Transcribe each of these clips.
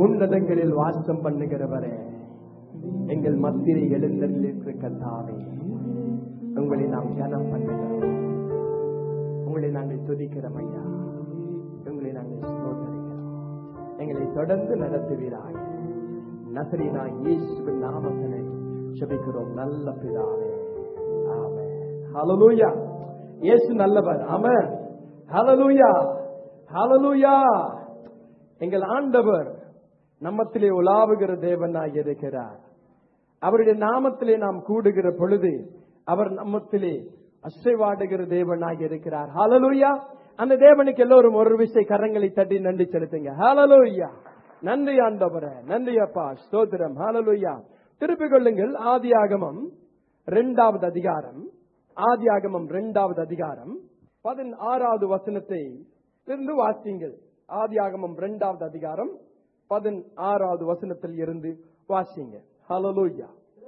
உன்னதங்களில் வாசம் பண்ணுகிறவரே எங்கள் மத்திரை எழுந்தருளிருக்கிற கத்தாவே உங்களை நாம் கனம் பண்ணுகிறோம் உங்களை நாங்கள் துதிக்கிறோம் ஐயா உங்களை நாங்கள் ஸ்தோத்தரிக்கிறோம் எங்களை தொடர்ந்து நடத்துவீராக நசரீனா இயேசுவின் நாமத்தினை ஜெபிக்கிறோம் நல்ல பிதாவே ஆமென் ஹalleluya இயேசு நல்லவர் ஆமென் ஹalleluya ஹalleluya எங்கள் ஆண்டவர் நம்மத்திலே உலாவுகிற தேவனாய் இருக்கிறார் அவருடைய நாமத்திலே நாம் கூடுகிற பொழுது அவர் நம்மத்திலே அசைவாடுகிற தேவனாக இருக்கிறார் ஹalleluya அந்த தேவனுக்கு எல்லோரும் ஒரு விஷய கரங்களை தட்டி நன்றி செலுத்துங்க ஹalleluya நன்றி ஆண்டவரே நன்றி அப்பா ஸ்தோத்திரம் ஹalleluya திருப்பிக் கொள்ளுங்கள் ஆதியாகமம் இரண்டாவது அதிகாரம் ஆதியாகமம் இரண்டாவது அதிகாரம் பதினாறாவது வசனத்தை இருந்து வாசியுங்கள் ஆதியாகமம் இரண்டாவது அதிகாரம் பதினாறாவது வசனத்தில் இருந்து வாசிங்க ஹalleluya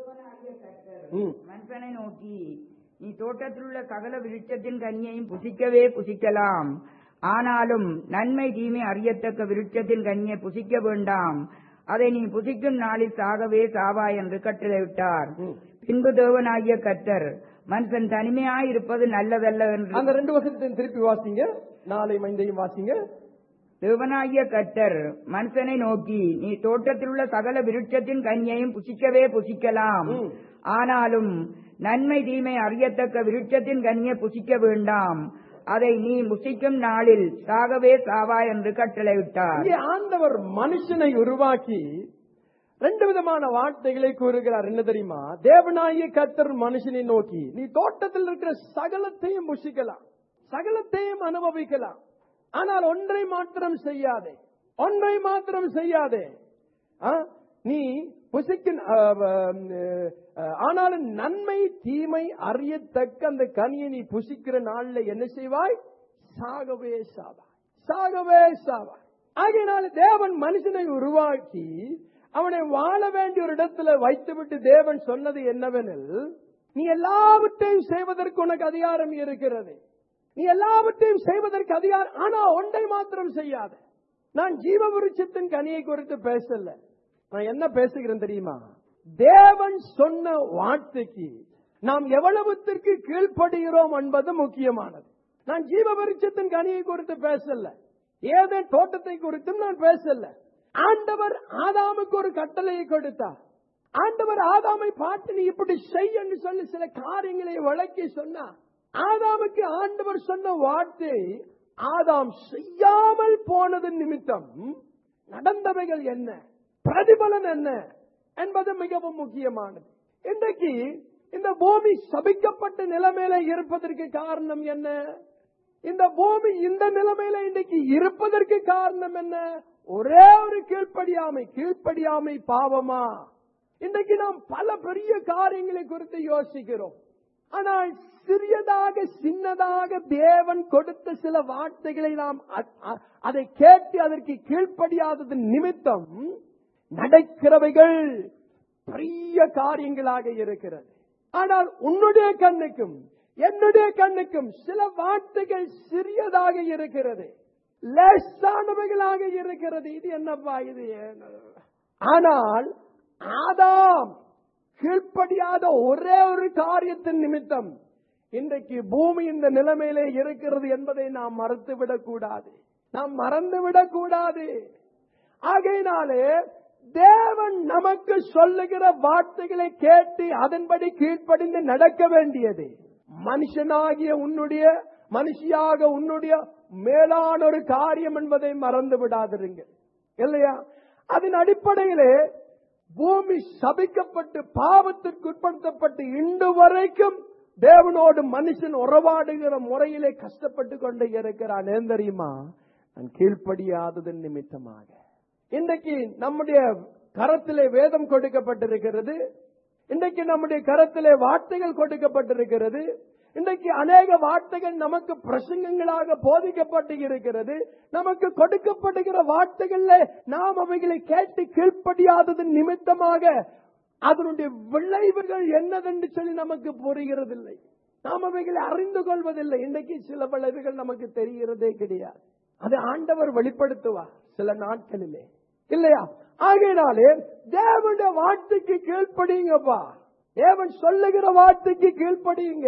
ம் மனுஷனை நோக்கி நீ தோட்டத்தில் உள்ள சகல விருட்சத்தின் கனியையும் புசிக்கவே புசிக்கலாம் ஆனாலும் நன்மை தீமை அறியத்தக்க விருட்சத்தின் கனியை புசிக்க வேண்டாம் அதை நீ புசிக்கும் நாளில் சாகவே சாவா என்று கட்டளையிட்டார் ம். பின்பு தேவனாகிய கர்த்தர் மனுஷன் தனிமையாய் இருப்பது நல்லதல்ல என்று அந்த ரெண்டு வசனத்தையும் திருப்பி வாசிங்க நாளை மைந்தையும் வாசிங்க தேவனாகிய கர்த்தர் மனுஷனை நோக்கி நீ தோட்டத்தில் உள்ள சகல விருட்சத்தின் கனியையும் புசிக்கவே புசிக்கலாம் ம். ஆனாலும் நன்மை தீமை அறியத்தக்க விருட்சத்தின் கனியை புசிக்க வேண்டாம் அதை நீ புசிக்கும் நாளில் சாகவே சாவா என்று கட்டளையிட்டார் இங்கே ஆண்டவர் மனுஷனை உருவாக்கி ரெண்டு விதமான வார்த்தைகளை கூறுகிறார் என்ன தெரியுமா தேவனாகிய கர்த்தர் மனுஷனை நோக்கி நீ தோட்டத்தில் இருக்கிற சகலத்தையும் புசிக்கலாம் சகலத்தையும் அனுபவிக்கலாம் ஆனால் ஒன்றை மாத்திரம் செய்யாதே ஒன்றை மாத்திரம் செய்யாதே ஆ? நீ புசிக்கும் அ, அ, அ, ஆனாலும் நன்மை தீமை அறியத்தக்க அந்த கனியை நீ புசிக்கிற நாள்ல என்ன செய்வாய் சாகவே சாவாய் சாகவே சாவாய் ஆகையினால தேவன் மனுஷனை உருவாக்கி அவனை வாழ வேண்டிய ஒரு இடத்துல வைத்துவிட்டு தேவன் சொன்னது என்னவெனில் நீ எல்லாவற்றையும் செய்வதற்கு உனக்கு அதிகாரம் இருக்கிறது நீ எல்லாவற்றையும் செய்வதற்கு அதிகாரம் ஆனா ஒன்றை மாத்திரம் செய்யாத நான் ஜீவ விருட்சத்தின் கனியை குறித்து பேசல நான் என்ன பேசுகிறேன் தெரியுமா தேவன் சொன்ன வார்த்தைக்கு நாம் எவ்வளவுத்திற்கு கீழ்ப்படுகிறோம் என்பது முக்கியமானது நான் ஜீவ விருட்சத்தின் கனியை குறித்து பேசல ஏதோ தோட்டத்தை குறித்தும் நான் பேசல ஆண்டவர் ஆதாமுக்கு ஒரு கட்டளையை கொடுத்தார் ஆண்டவர் ஆதாமை பார்த்து நீ இப்படி செய் என்று சொல்லி சில காரியங்களை விளக்கி சொன்னார் ஆதாமுக்கு ஆண்டவர் சொன்ன வார்த்தை ஆதாம் செய்யாமல் போனது நிமித்தம் நடந்தவைகள் என்ன பிரதிபலன் என்ன என்பது மிகவும் முக்கியமானது இன்றைக்கு இந்த பூமி சபிக்கப்பட்ட நிலைமையில இருப்பதற்கு காரணம் என்ன இந்த பூமி இந்த நிலைமையில இன்றைக்கு இருப்பதற்கு காரணம் என்ன ஒரே ஒரு கீழ்ப்படியாமை கீழ்ப்படியாமை பாவமா இன்றைக்கு நாம் பல பெரிய காரியங்களை குறித்து யோசிக்கிறோம் ஆனால் சிறியதாக சின்னதாக தேவன் கொடுத்த சில வார்த்தைகளை நாம் அ- அ- அதை கேட்டு அதற்கு கீழ்ப்படியாதது நிமித்தம் நடக்கிறவைகள் பெரிய காரியங்களாக இருக்கிறது ஆனால் உன்னுடைய கண்ணுக்கும் என்னுடைய கண்ணுக்கும் சில வார்த்தைகள் சிறியதாக இருக்கிறது லேசானவைகளாக இருக்கிறது இது என்னப்பா இது ஏன்? ஆனால் ஆதாம் கீழ்ப்படியாத ஒரே ஒரு காரியத்தின் நிமித்தம் இன்றைக்கு பூமி இந்த நிலைமையிலே இருக்கிறது என்பதை நாம் மறுத்துவிடக் கூடாது நாம் மறந்துவிடக் கூடாது ஆகையினாலே தேவன் நமக்கு சொல்லுகிற வார்த்தைகளை கேட்டு அதன்படி கீழ்ப்படிந்து நடக்க வேண்டியது மனுஷனாகிய உன்னுடைய மனுஷியாக உன்னுடைய மேலான ஒரு காரியம் என்பதை மறந்து விடாதிருங்க இல்லையா அதன் அடிப்படையிலே பூமி சபிக்கப்பட்டு பாவத்திற்கு உட்படுத்தப்பட்டு இன்று வரைக்கும் தேவனோடு மனுஷன் உறவாடுகிற முறையிலே கஷ்டப்பட்டு கொண்டு இருக்கிறான் ஏன் தெரியுமா நான் கீழ்ப்படியாததன் நிமித்தமாக இன்றைக்கு நம்முடைய கரத்திலே வேதம் கொடுக்கப்பட்டிருக்கிறது இன்றைக்கு நம்முடைய கரத்திலே வார்த்தைகள் கொடுக்கப்பட்டிருக்கிறது இன்றைக்கு அநேக வார்த்தைகள் நமக்கு பிரசங்கங்களாக போதிக்கப்பட்டு இருக்கிறது நமக்கு கொடுக்கப்படுகிற வார்த்தைகள்ல நாம் அவைகளை கேட்டு கீழ்ப்படியாததன் நிமித்தமாக அதனுடைய விளைவுகள் என்னதென்று சொல்லி நமக்கு புரிகிறதில்லை நாம் அவைகளை அறிந்து கொள்வதில்லை இன்றைக்கு சில விளைவுகள் நமக்கு தெரிகிறதே கிடையாது அது ஆண்டவர் வெளிப்படுத்துவார் சில நாட்களிலே இல்லையா ஆகையினாலே தேவனுடைய வார்த்தைக்கு கீழ்ப்படியுங்கப்பா தேவன் சொல்லுகிற வார்த்தைக்கு கீழ்ப்படியுங்க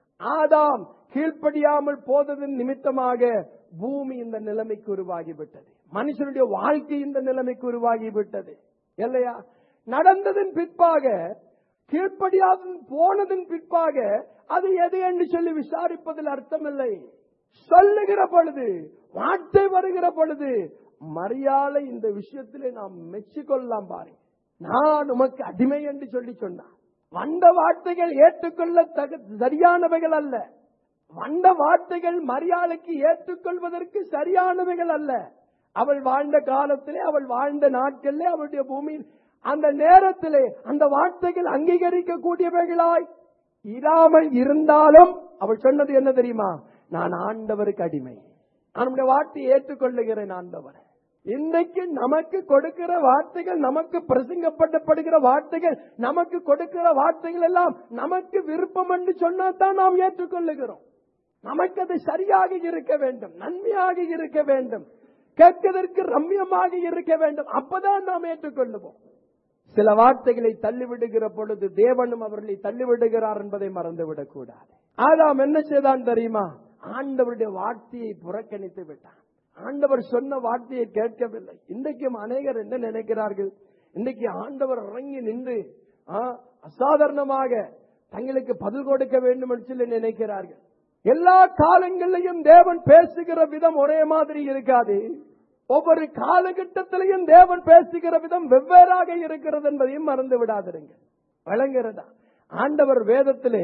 ஆதாம் கீழ்ப்படியாமல் போததன் நிமித்தமாக பூமி இந்த நிலைமைக்கு உருவாகிவிட்டது மனுஷனுடைய வாழ்க்கை இந்த நிலைமைக்கு உருவாகிவிட்டது இல்லையா நடந்ததன் பிற்பாக கீழ்ப்படியாத போனதன் பிற்பாக அது எது என்று சொல்லி விசாரிப்பதில் அர்த்தமில்லை சொல்லுகிற பொழுது வார்த்தை வருகிற பொழுது மரியாதை இந்த விஷயத்திலே நாம் மெச்சிக்கொள்ளலாம் பாருங்க நான் உமக்கு அடிமை என்று சொல்லி சொன்னான் வந்த வார்த்தைகள் ஏற்றுக்கொள்ள தகு சரியானவைகள் அல்ல வந்த வார்த்தைகள் மரியாதைக்கு ஏற்றுக்கொள்வதற்கு சரியானவைகள் அல்ல அவள் வாழ்ந்த காலத்திலே அவள் வாழ்ந்த நாட்களிலே அவளுடைய பூமியில் அந்த நேரத்திலே அந்த வார்த்தைகள் அங்கீகரிக்க கூடியவைகளாய் இராமல் இருந்தாலும் அவள் சொன்னது என்ன தெரியுமா நான் ஆண்டவருக்கு அடிமை நான் நம்முடைய வார்த்தையை ஏற்றுக்கொள்ளுகிறேன் ஆண்டவர் இன்றைக்கு நமக்கு கொடுக்கிற வார்த்தைகள் நமக்கு பிரசங்கப்படப்படுகிற வார்த்தைகள் நமக்கு கொடுக்கிற வார்த்தைகள் எல்லாம் நமக்கு விருப்பம் என்று சொன்னாதான் நாம் ஏற்றுக்கொள்ளுகிறோம் நமக்கு அது சரியாக இருக்க வேண்டும் நன்மையாக இருக்க வேண்டும் கேட்பதற்கு ரம்யமாக இருக்க வேண்டும் அப்பதான் நாம் ஏற்றுக்கொள்ளுவோம் சில வார்த்தைகளை தள்ளிவிடுகிற பொழுது தேவனும் அவர்களை தள்ளிவிடுகிறார் என்பதை மறந்துவிடக் கூடாது ஆதாம் என்ன செய்தான் தெரியுமா ஆண்டவருடைய வார்த்தையை புறக்கணித்து விட்டான் ஆண்டவர் சொன்ன வார்த்தையை கேட்கவில்லை இன்றைக்கும் அநேகர் என்ன நினைக்கிறார்கள் இன்றைக்கு ஆண்டவர் இறங்கி நின்று ஆ, அசாதாரணமாக தங்களுக்கு பதில் கொடுக்க வேண்டும் என்று சொல்லி நினைக்கிறார்கள் எல்லா காலங்களிலையும் தேவன் பேசுகிற விதம் ஒரே மாதிரி இருக்காது ஒவ்வொரு காலகட்டத்திலையும் தேவன் பேசுகிற விதம் வெவ்வேறாக இருக்கிறது என்பதையும் மறந்து விடாதிருங்க வழங்குறதா ஆண்டவர் வேதத்திலே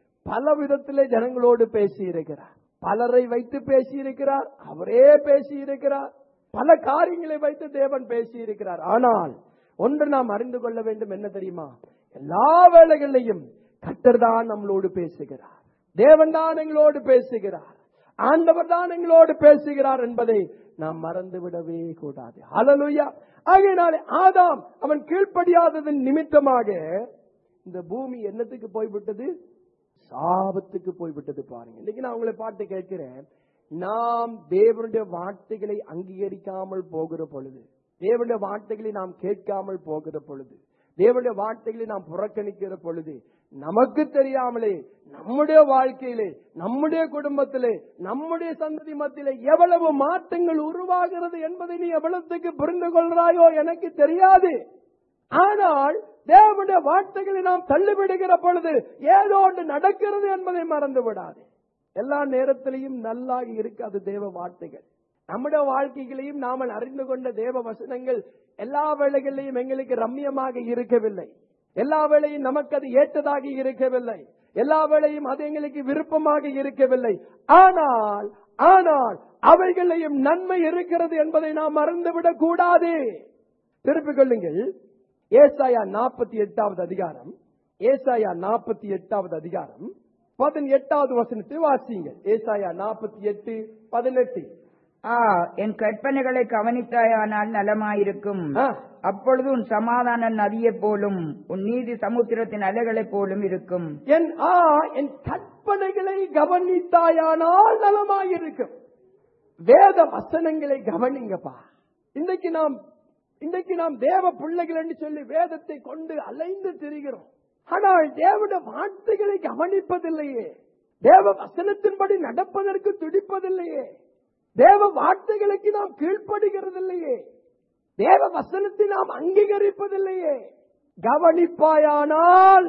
பல விதத்திலே ஜனங்களோடு பேசி இருக்கிறார் பலரை வைத்து பேசி இருக்கிறார் அவரே பேசி இருக்கிறார் பல காரியங்களை வைத்து தேவன் பேசி இருக்கிறார் ஆனால் ஒன்று நாம் அறிந்து கொள்ள வேண்டும் என்ன தெரியுமா எல்லா வேளைகளிலையும் கர்த்தர் தான் நம்மளோடு பேசுகிறார் தேவன் தான் எங்களோடு பேசுகிறார் ஆண்டவர் தான் எங்களோடு பேசுகிறார் என்பதை நாம் மறந்து விடவே கூடாது ஹalleluya ஆகையினாலே ஆதாம் அவன் கீழ்ப்படியாததன் நிமித்தமாக இந்த பூமி என்னத்துக்கு போய்விட்டது சாபத்துக்கு போய்விட்டது பாருங்க இன்னைக்கு நான் உங்களை பார்த்து கேட்கிறேன் நாம் தேவனுடைய வார்த்தைகளை அங்கீகரிக்காமல் போகிற பொழுது தேவனுடைய வார்த்தைகளை நாம் கேட்காமல் போகிற பொழுது தேவனுடைய வார்த்தைகளை நாம் புறக்கணிக்கிற பொழுது நமக்கு தெரியாமலே நம்முடைய வாழ்க்கையிலே நம்முடைய குடும்பத்திலே நம்முடைய சந்ததி மத்தியிலே எவ்வளவு மாற்றங்கள் உருவாகிறது என்பதை நீ எவ்வளவுக்கு புரிந்து கொள்றாயோ எனக்கு தெரியாது ஆனால் தேவனுடைய வார்த்தைகளை நாம் தள்ளிவிடுகிற பொழுது ஏதோ ஒன்று நடக்கிறது என்பதை மறந்து விடாது எல்லா நேரத்திலையும் நல்லாக இருக்காது தேவ வார்த்தைகள் நம்முடைய வாழ்க்கைகளையும் நாம அறிந்து கொண்ட தேவ வசனங்கள் எல்லா வேளைகளிலும் எங்களுக்கு ரம்யமாக இருக்கவில்லை எல்லா வேளையும் நமக்கு அது ஏற்றதாக இருக்கவில்லை எல்லா வேளையும் அது எங்களுக்கு விருப்பமாக இருக்கவில்லை ஆனால் ஆனால் அவைகளையும் நன்மை இருக்கிறது என்பதை நாம் மறந்துவிடக் கூடாது திருப்பிக் கொள்ளுங்கள் ஏசாயா நாற்பத்தி எட்டாவது அதிகாரம் ஏசாயா நாற்பத்தி எட்டாவது அதிகாரம் பதினெட்டாவது வசனத்தை வாசியுங்கள் ஏசாயா நாற்பத்தி எட்டு பதினெட்டு ஆ என் கற்பனைகளை கவனித்தாயானால் நலமாயிருக்கும் ஆ. அப்பொழுது உன் சமாதான நதியைப் போலும் உன் நீதி சமுத்திரத்தின் அலைகளைப் போலும் இருக்கும் என் ஆ என் கற்பனைகளை கவனித்தாயானால் நலமாயிருக்கும் வேத வசனங்களை கவனிங்கப்பா இன்றைக்கு நாம் இன்றைக்கு நாம் தேவ பிள்ளைகள் என்று சொல்லி வேதத்தை கொண்டு அலைந்து திரிகிறோம் ஆனால் தேவனுடைய வார்த்தைகளை கவனிப்பதில்லையே தேவ வசனத்தின்படி நடப்பதற்கு துடிப்பதில்லையே தேவ வார்த்தைகளுக்கு நாம் கீழ்ப்படுகிறதில்லையே தேவ வசனத்தை நாம் அங்கீகரிப்பதில்லையே கவனிப்பாயானால்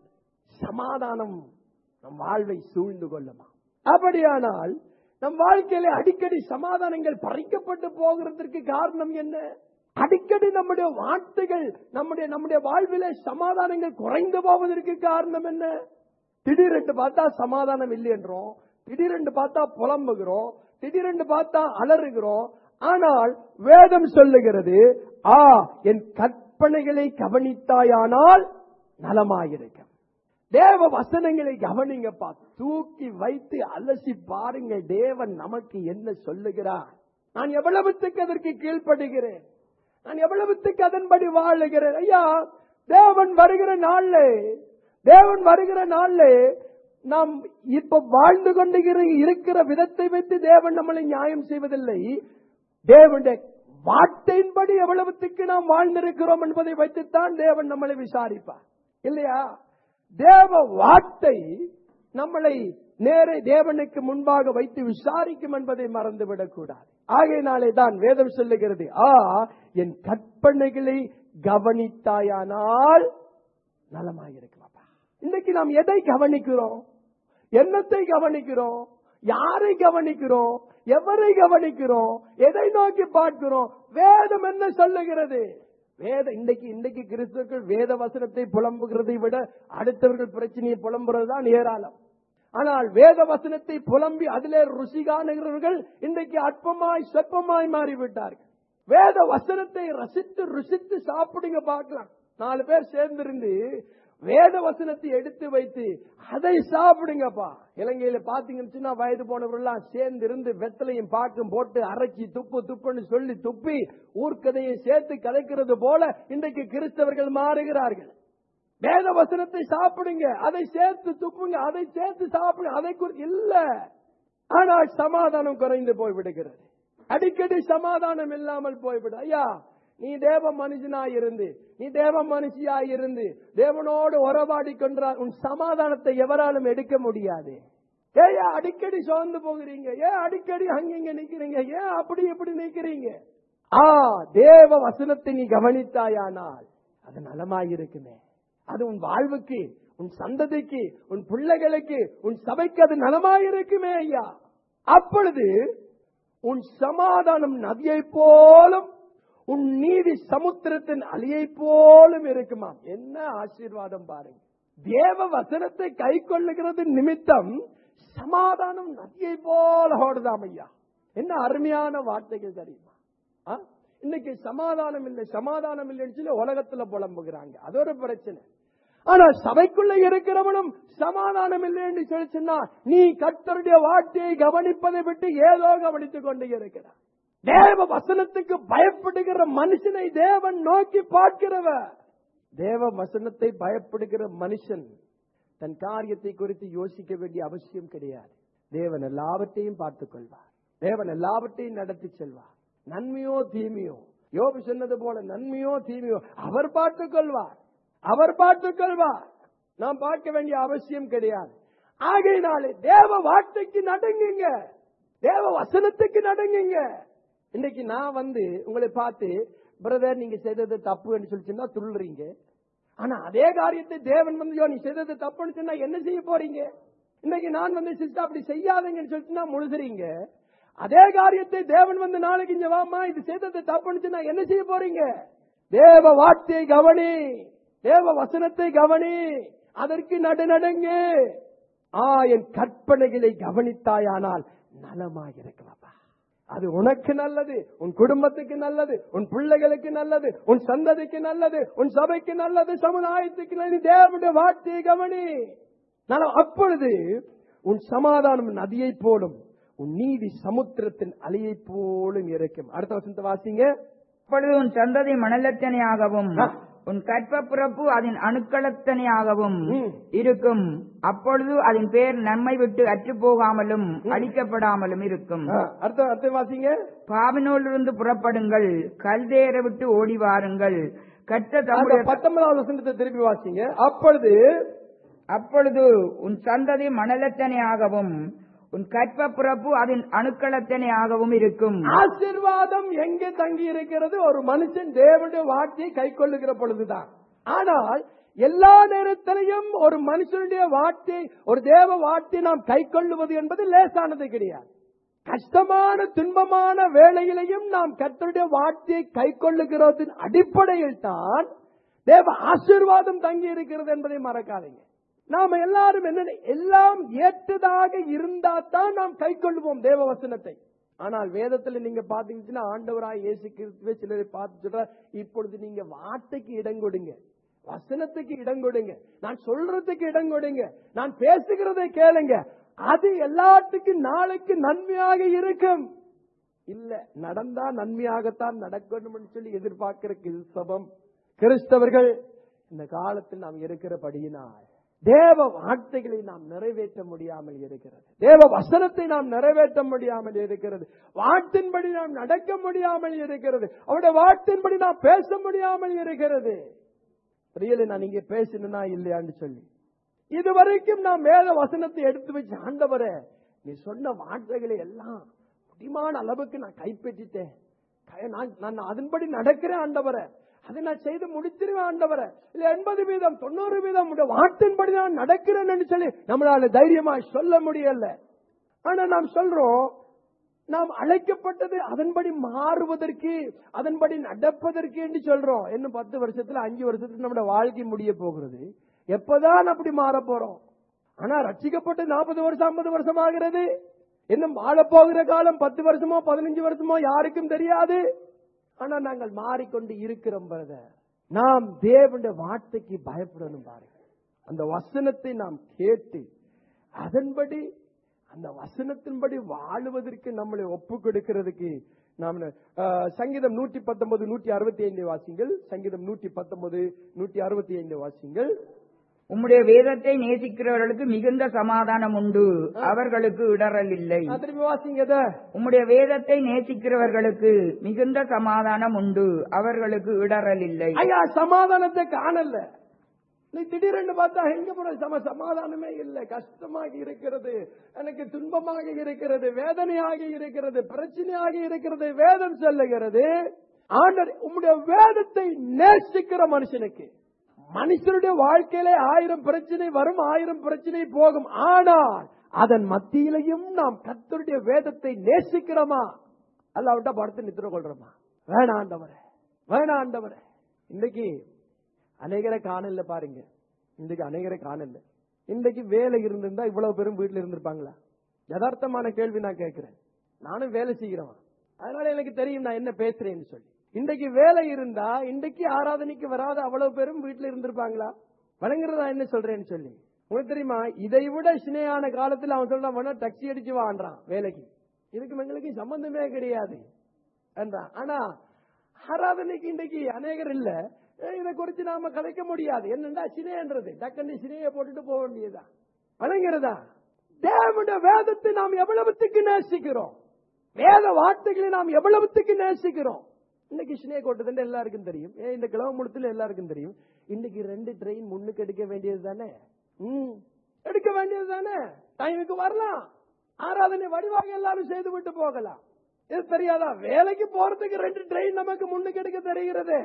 சமாதானம் நம் வாழ்வை சூழ்ந்து கொள்ளுமா அப்படியானால் நம் வாழ்க்கையில அடிக்கடி சமாதானங்கள் பறிக்கப்பட்டு போகிறதற்கு காரணம் என்ன அடிக்கடி நம்முடைய வார்த்தைகள் நம்முடைய நம்முடைய வாழ்விலே சமாதானங்கள் குறைந்து போவதற்கு காரணம் என்ன திடீரென்று பார்த்தா சமாதானம் இல்லை என்றோம் திடீரென்று பார்த்தா புலம்புகிறோம் திடீரென்று பார்த்தா அலறுகிறோம் ஆனால் வேதம் சொல்லுகிறது ஆ என் கற்பனைகளை கவனித்தாயானால் நலமாயிருக்கும் தேவ வசனங்களை கவனிங்கப்பா தூக்கி வைத்து அலசி பாருங்க தேவன் நமக்கு என்ன சொல்லுகிறார் நான் எவ்வளவுத்துக்கு அதற்கு கீழ்ப்படுகிறேன் நான் எவ்வளவுத்துக்கு அதன்படி வாழுகிறேன் ஐயா தேவன் வருகிற நாள்ல தேவன் வருகிற நாள்ல நாம் இப்ப வாழ்ந்து கொண்டு இருக்கிற விதத்தை வைத்து தேவன் நம்மளை நியாயம் செய்வதில்லை தேவனுடைய வார்த்தையின்படி எவ்வளவுத்துக்கு நாம் வாழ்ந்திருக்கிறோம் என்பதை வைத்துத்தான் தேவன் நம்மளை விசாரிப்பார் இல்லையா தேவ வார்த்தை நம்மளை நேரே தேவனுக்கு முன்பாக வைத்து விசாரிக்கும் என்பதை மறந்துவிடக் கூடாது ஆகையினாலே தான் வேதம் சொல்லுகிறது ஆ என் கற்பனைகளை கவனித்தாயானால் நலமாயிருக்கலாப்பா இன்னைக்கு நாம் எதை கவனிக்கிறோம் என்னத்தை கவனிக்கிறோம் யாரை கவனிக்கிறோம் எவரை கவனிக்கிறோம் எதை நோக்கி பார்க்கிறோம் வேதம் என்ன சொல்லுகிறது வேத இன்னைக்கு இன்னைக்கு கிறிஸ்துக்கள் வேத வசனத்தை புலம்புகிறதை விட அடுத்தவர்கள் பிரச்சனையை புலம்புறதுதான் ஏராளம் ஆனால் வேத வசனத்தை புலம்பி அதிலே ருசி காணுகிறவர்கள் இன்றைக்கு அற்பமாய் சொற்பமாய் மாறிவிட்டார்கள் வேத வசனத்தை ரசித்து ருசித்து சாப்பிடுங்க பார்க்கலாம் நாலு பேர் சேர்ந்திருந்து வேத வசனத்தை எடுத்து வைத்து அதை சாப்பிடுங்கப்பா இலங்கையில பாத்தீங்கன்னு சொன்னா வயது போனவர்கள்லாம் சேர்ந்து இருந்து வெத்தலையும் பாக்கும் போட்டு அரைச்சி துப்பு துப்புன்னு சொல்லி துப்பி ஊர்க்கதையை சேர்த்து கதைக்கிறது போல இன்றைக்கு கிறிஸ்தவர்கள் மாறுகிறார்கள் வேத வசனத்தை சாப்பிடுங்க அதை சேர்த்து துப்புங்க அதை சேர்த்து சாப்பிடுங்க அதை குறி இல்ல ஆனால் சமாதானம் குறைந்து போய் விடுகிறது அடிக்கடி சமாதானம் இல்லாமல் போய்விடு ஐயா நீ தேவ மனுஷனாய் இருந்து நீ தேவ மனுஷியாய் இருந்து தேவனோடு உறவாடி கொண்டால் உன் சமாதானத்தை எவராலும் எடுக்க முடியாது ஏயா அடிக்கடி சோர்ந்து போகிறீங்க ஏன் அடிக்கடி அங்கிங்க நிக்கிறீங்க ஏன் அப்படி இப்படி நிக்கிறீங்க ஆ தேவ வசனத்தை நீ கவனித்தாயானால் அது நலமாயிருக்குமே அது உன் வாழ்வுக்கு உன் சந்ததிக்கு உன் பிள்ளைகளுக்கு உன் சபைக்கு அது நலமாயிருக்குமே ஐயா அப்பொழுது உன் சமாதானம் நதியை போலும் உன் நீதி சமுத்திரத்தின் அலியை போலும் இருக்குமாம் என்ன ஆசீர்வாதம் பாருங்க தேவ வசனத்தை கை கொள்ளுகிறது நிமித்தம் சமாதானம் நதியை போல ஓடுதாம் ஐயா என்ன அருமையான வார்த்தைகள் தெரியுமா ஆ? இன்னைக்கு சமாதானம் இல்லை சமாதானம் இல்லைன்னு சொல்லி உலகத்துல புலம்புகிறாங்க அது ஒரு பிரச்சனை ஆனா சபைக்குள்ள இருக்கிறவனும் சமாதானம் இல்லைன்னு சொல்லி சொன்னா நீ கர்த்தருடைய வார்த்தையை கவனிப்பதை விட்டு ஏதோ கவனித்துக் கொண்டு இருக்கிறார் தேவ வசனத்துக்கு பயப்படுகிற மனுஷனை தேவன் நோக்கி பார்க்கிறவர் தேவ வசனத்தை பயப்படுகிற மனுஷன் தன் காரியத்தை குறித்து யோசிக்க வேண்டிய அவசியம் கிடையாது தேவன் எல்லாவற்றையும் பார்த்துக் கொள்வார் தேவன் எல்லாவற்றையும் நடத்தி செல்வார் நன்மையோ தீமையோ யோபு சொன்னது போல நன்மையோ தீமையோ அவர் பார்த்துக் கொள்வார் அவர் பார்த்துக் கொள்வார் நாம் பார்க்க வேண்டிய அவசியம் கிடையாது ஆகையினாலே தேவ வார்த்தைக்கு நடுங்குங்க தேவ வசனத்துக்கு நடுங்குங்க இன்னைக்கு நான் வந்து உங்களை பார்த்து பிரதர் நீங்க செய்தது தப்புன்னு சொல்லி சொன்னா துள்ளுறீங்க ஆனா அதே காரியத்தை தேவன் வந்து "ஐயோ, நீ செய்தது தப்புன்னு சொன்னா என்ன செய்ய போறீங்க இன்னைக்கு நான் வந்து சிஸ்டர் அப்படி செய்யாதீங்கன்னு சொல்லிட்டுனா முழுதுறீங்க அதே காரியத்தை தேவன் வந்து நாளைக்கு இங்க வாமா இது செய்தது தப்புன்னு சொன்னா என்ன செய்ய போறீங்க தேவ வார்த்தையை கவனி தேவ வசனத்தை கவனி அதற்கு நடுநடுங்க ஆ என் கற்பனைகளை கவனித்தாயானால் நலமாயிருக்கலாப்பா அது உனக்கு நல்லது உன் குடும்பத்துக்கு நல்லது உன் பிள்ளைகளுக்கு நல்லது உன் சந்ததிக்கு நல்லது உன் சபைக்கு நல்லது சமுதாயத்துக்கு நல்லது தேவனுடைய வார்த்தையை கவனி நான் அப்பொழுது உன் சமாதானம் நதியை போலும் உன் நீதி சமுத்திரத்தின் அலையை போலும் இருக்கும் அடுத்த வசனத்தை வாசிங்க அப்பொழுது உன் சந்ததி மணலத்தனையாகவும் ஆ. உன் கற்ப பிறப்பு அதன் அணுக்களத்தனையாகவும் ம். இருக்கும் அப்பொழுது அதன் பேர் நம்மை விட்டு அற்று போகாமலும் அழிக்கப்படாமலும் இருக்கும் ஆ, அடுத்த அடுத்த வாசிங்க பாவினோலிருந்து புறப்படுங்கள் கல்தேரை விட்டு ஓடி வாருங்கள் கற்ற அந்த தம்முடைய பத்தொன்பதாவது வசனத்தை திருப்பி வாசிங்க அப்பொழுது அப்பொழுது உன் சந்ததி மணலத்தனையாகவும் உன் கற்ப பிறப்பு அதன் அணுக்களத்தனையாகவும் இருக்கும் ஆசீர்வாதம் எங்கே தங்கி இருக்கிறது ஒரு மனுஷன் தேவனுடைய வார்த்தையை கை கொள்ளுகிற பொழுதுதான் ஆனால் எல்லா நேரத்திலையும் ஒரு மனுஷனுடைய வார்த்தை ஒரு தேவ வார்த்தை நாம் கை கொள்ளுவது என்பது லேசானது கிடையாது கஷ்டமான துன்பமான வேளையிலையும் நாம் கர்த்தருடைய வார்த்தையை கை கொள்ளுகிறதின் அடிப்படையில் தான் தேவ ஆசீர்வாதம் தங்கி இருக்கிறது என்பதை மறக்காதீங்க நாம எல்லாரும் என்ன எல்லாம் ஏற்றதாக இருந்தா தான் நாம் கை கொள்ளுவோம் தேவ வசனத்தை ஆனால் வேதத்துல நீங்க பாத்தீங்கன்னா ஆண்டவராய் இயேசு கிறிஸ்துவே சிலரை பார்த்து சொல்ற இப்பொழுது நீங்க வார்த்தைக்கு இடம் கொடுங்க வசனத்துக்கு இடம் கொடுங்க நான் சொல்றதுக்கு இடம் கொடுங்க நான் பேசுகிறதை கேளுங்க அது எல்லாத்துக்கும் நாளைக்கு நன்மையாக இருக்கும் இல்ல நடந்தா நன்மையாகத்தான் நடக்கணும்னு சொல்லி எதிர்பார்க்கிற கிறிஸ்தவம் கிறிஸ்தவர்கள் இந்த காலத்தில் நாம் இருக்கிறபடியினால் தேவ வார்த்தைகளை நாம் நிறைவேற்ற முடியாமல் இருக்கிறது தேவ வசனத்தை நாம் நிறைவேற்ற முடியாமல் இருக்கிறது வாட்டின்படி நாம் நடக்க முடியாமல் இருக்கிறது அவருடைய வாட்டின்படி நாம் பேச முடியாமல் இருக்கிறது ரியலி நான் இங்க பேசணும்னா இல்லையான்னு சொல்லி இதுவரைக்கும் நான் வேத வசனத்தை எடுத்து வச்சு ஆண்டவரே நீ சொன்ன வார்த்தைகளை எல்லாம் முடிமான அளவுக்கு நான் கைப்பற்றிட்டேன் கை- நான் நான் அதன்படி நடக்கிறேன் ஆண்டவரே அதை நான் செய்து முடிச்சிருவேன் ஆண்டவரே இல்ல எண்பது வீதம் தொண்ணூறு வீதம் உடைய வார்த்தையின்படி நான் நடக்கிறேன்னு சொல்லி நம்மளால தைரியமா சொல்ல முடியல ஆனா நாம் சொல்றோம் நாம் அழைக்கப்பட்டது அதன்படி மாறுவதற்கு அதன்படி நடப்பதற்கு என்று சொல்றோம் இன்னும் பத்து வருஷத்துல அஞ்சு வருஷத்துல நம்முடைய வாழ்க்கை முடிய போகிறது எப்பதான் அப்படி மாற போறோம் ஆனா ரட்சிக்கப்பட்டு நாற்பது வருஷம் ஐம்பது வருஷம் ஆகிறது இன்னும் வாழ போகிற காலம் பத்து வருஷமோ பதினஞ்சு வருஷமோ யாருக்கும் தெரியாது ஆனா நாங்கள் மாறிக்கொண்டு இருக்கிறோம் பிரதர் நாம் தேவனுடைய வார்த்தைக்கு பயப்படணும் பாருங்க அந்த வசனத்தை நாம் கேட்டு அதன்படி அந்த வசனத்தின்படி வாழுவதற்கு நம்மளை ஒப்பு கொடுக்கிறதுக்கு நாம் அஹ், சங்கீதம் நூற்றி பத்தொன்பது நூற்றி அறுபத்தி ஐந்து வாசிங்கள் சங்கீதம் நூற்றி பத்தொன்பது நூற்றி அறுபத்தி ஐந்து வாசிங்கள் உம்முடைய வேதத்தை நேசிக்கிறவர்களுக்கு மிகுந்த சமாதானம் உண்டு அவர்களுக்கு இடறல் இல்லை நான் திரும்பி வாசிங்க இதை. உம்முடைய வேதத்தை நேசிக்கிறவர்களுக்கு மிகுந்த சமாதானம் உண்டு அவர்களுக்கு இடறல் இல்லை ஐயா சமாதானத்தை காணல நீ திடீரென்று பார்த்தா எங்க போற சம சமாதானமே இல்லை கஷ்டமாக இருக்கிறது எனக்கு துன்பமாக இருக்கிறது வேதனையாக இருக்கிறது பிரச்சனையாக இருக்கிறது வேதம் சொல்லுகிறது ஆண்டர் உம்முடைய வேதத்தை நேசிக்கிற மனுஷனுக்கு மனுஷனுடைய வாழ்க்கையிலே ஆயிரம் பிரச்சனை வரும் ஆயிரம் பிரச்சனை போகும் ஆனால் அதன் மத்தியிலையும் நாம் கர்த்தருடைய வேதத்தை நேசிக்கிறோமா அல்லாவிட்டா படுத்து நித்திர கொள்றோமா வேணாண்டவரே வேணாண்டவரே இன்னைக்கு அநேகரை காணல பாருங்க இன்னைக்கு அநேகரை காணல இன்னைக்கு வேலை இருந்திருந்தா இவ்வளவு பேரும் வீட்டுல இருந்திருப்பாங்களா யதார்த்தமான கேள்வி நான் கேட்கிறேன் நானும் வேலை செய்கிறவன் அதனால எனக்கு தெரியும் நான் என்ன பேசுறேன்னு சொல்லி இன்றைக்கு வேலை இருந்தா இன்றைக்கு ஆராதனைக்கு வராத அவ்வளவு பேரும் வீட்டுல இருந்திருப்பாங்களா வழங்குறதா என்ன சொல்றேன்னு சொல்லி உங்களுக்கு தெரியுமா இதை விட சினையான காலத்துல அவன் சொல்றான் வேணா டாக்ஸி அடிச்சு வாண்டான் வேலைக்கு இதுக்கு எங்களுக்கு சம்பந்தமே கிடையாது என்றான் ஆனா ஆராதனைக்கு இன்றைக்கு அநேகர் இல்ல ஏய், இதை குறித்து நாம கதைக்க முடியாது என்னண்டா சினைன்றது டக்குன்னு சினையை போட்டுட்டு போக வேண்டியதுதான் வழங்குறதா தேவனுடைய வேதத்தை நாம் எவ்வளவுத்துக்கு நேசிக்கிறோம் வேத வார்த்தைகளை நாம் எவ்வளவுத்துக்கு நேசிக்கிறோம் இன்னைக்கு சினையை கொட்டதுன்னு எல்லாருக்கும் தெரியும் ஏன் இந்த கிழமை முழுத்துல எல்லாருக்கும் தெரியும் இன்னைக்கு ரெண்டு ட்ரெயின் முன்னுக்கு எடுக்க வேண்டியது தானே ம் எடுக்க வேண்டியது தானே டைமுக்கு வரலாம் ஆராதனை வடிவாக எல்லாரும் செய்து விட்டு போகலாம் இது தெரியாதா வேலைக்கு போறதுக்கு ரெண்டு ட்ரெயின் நமக்கு முன்னுக்கு எடுக்க தெரிகிறது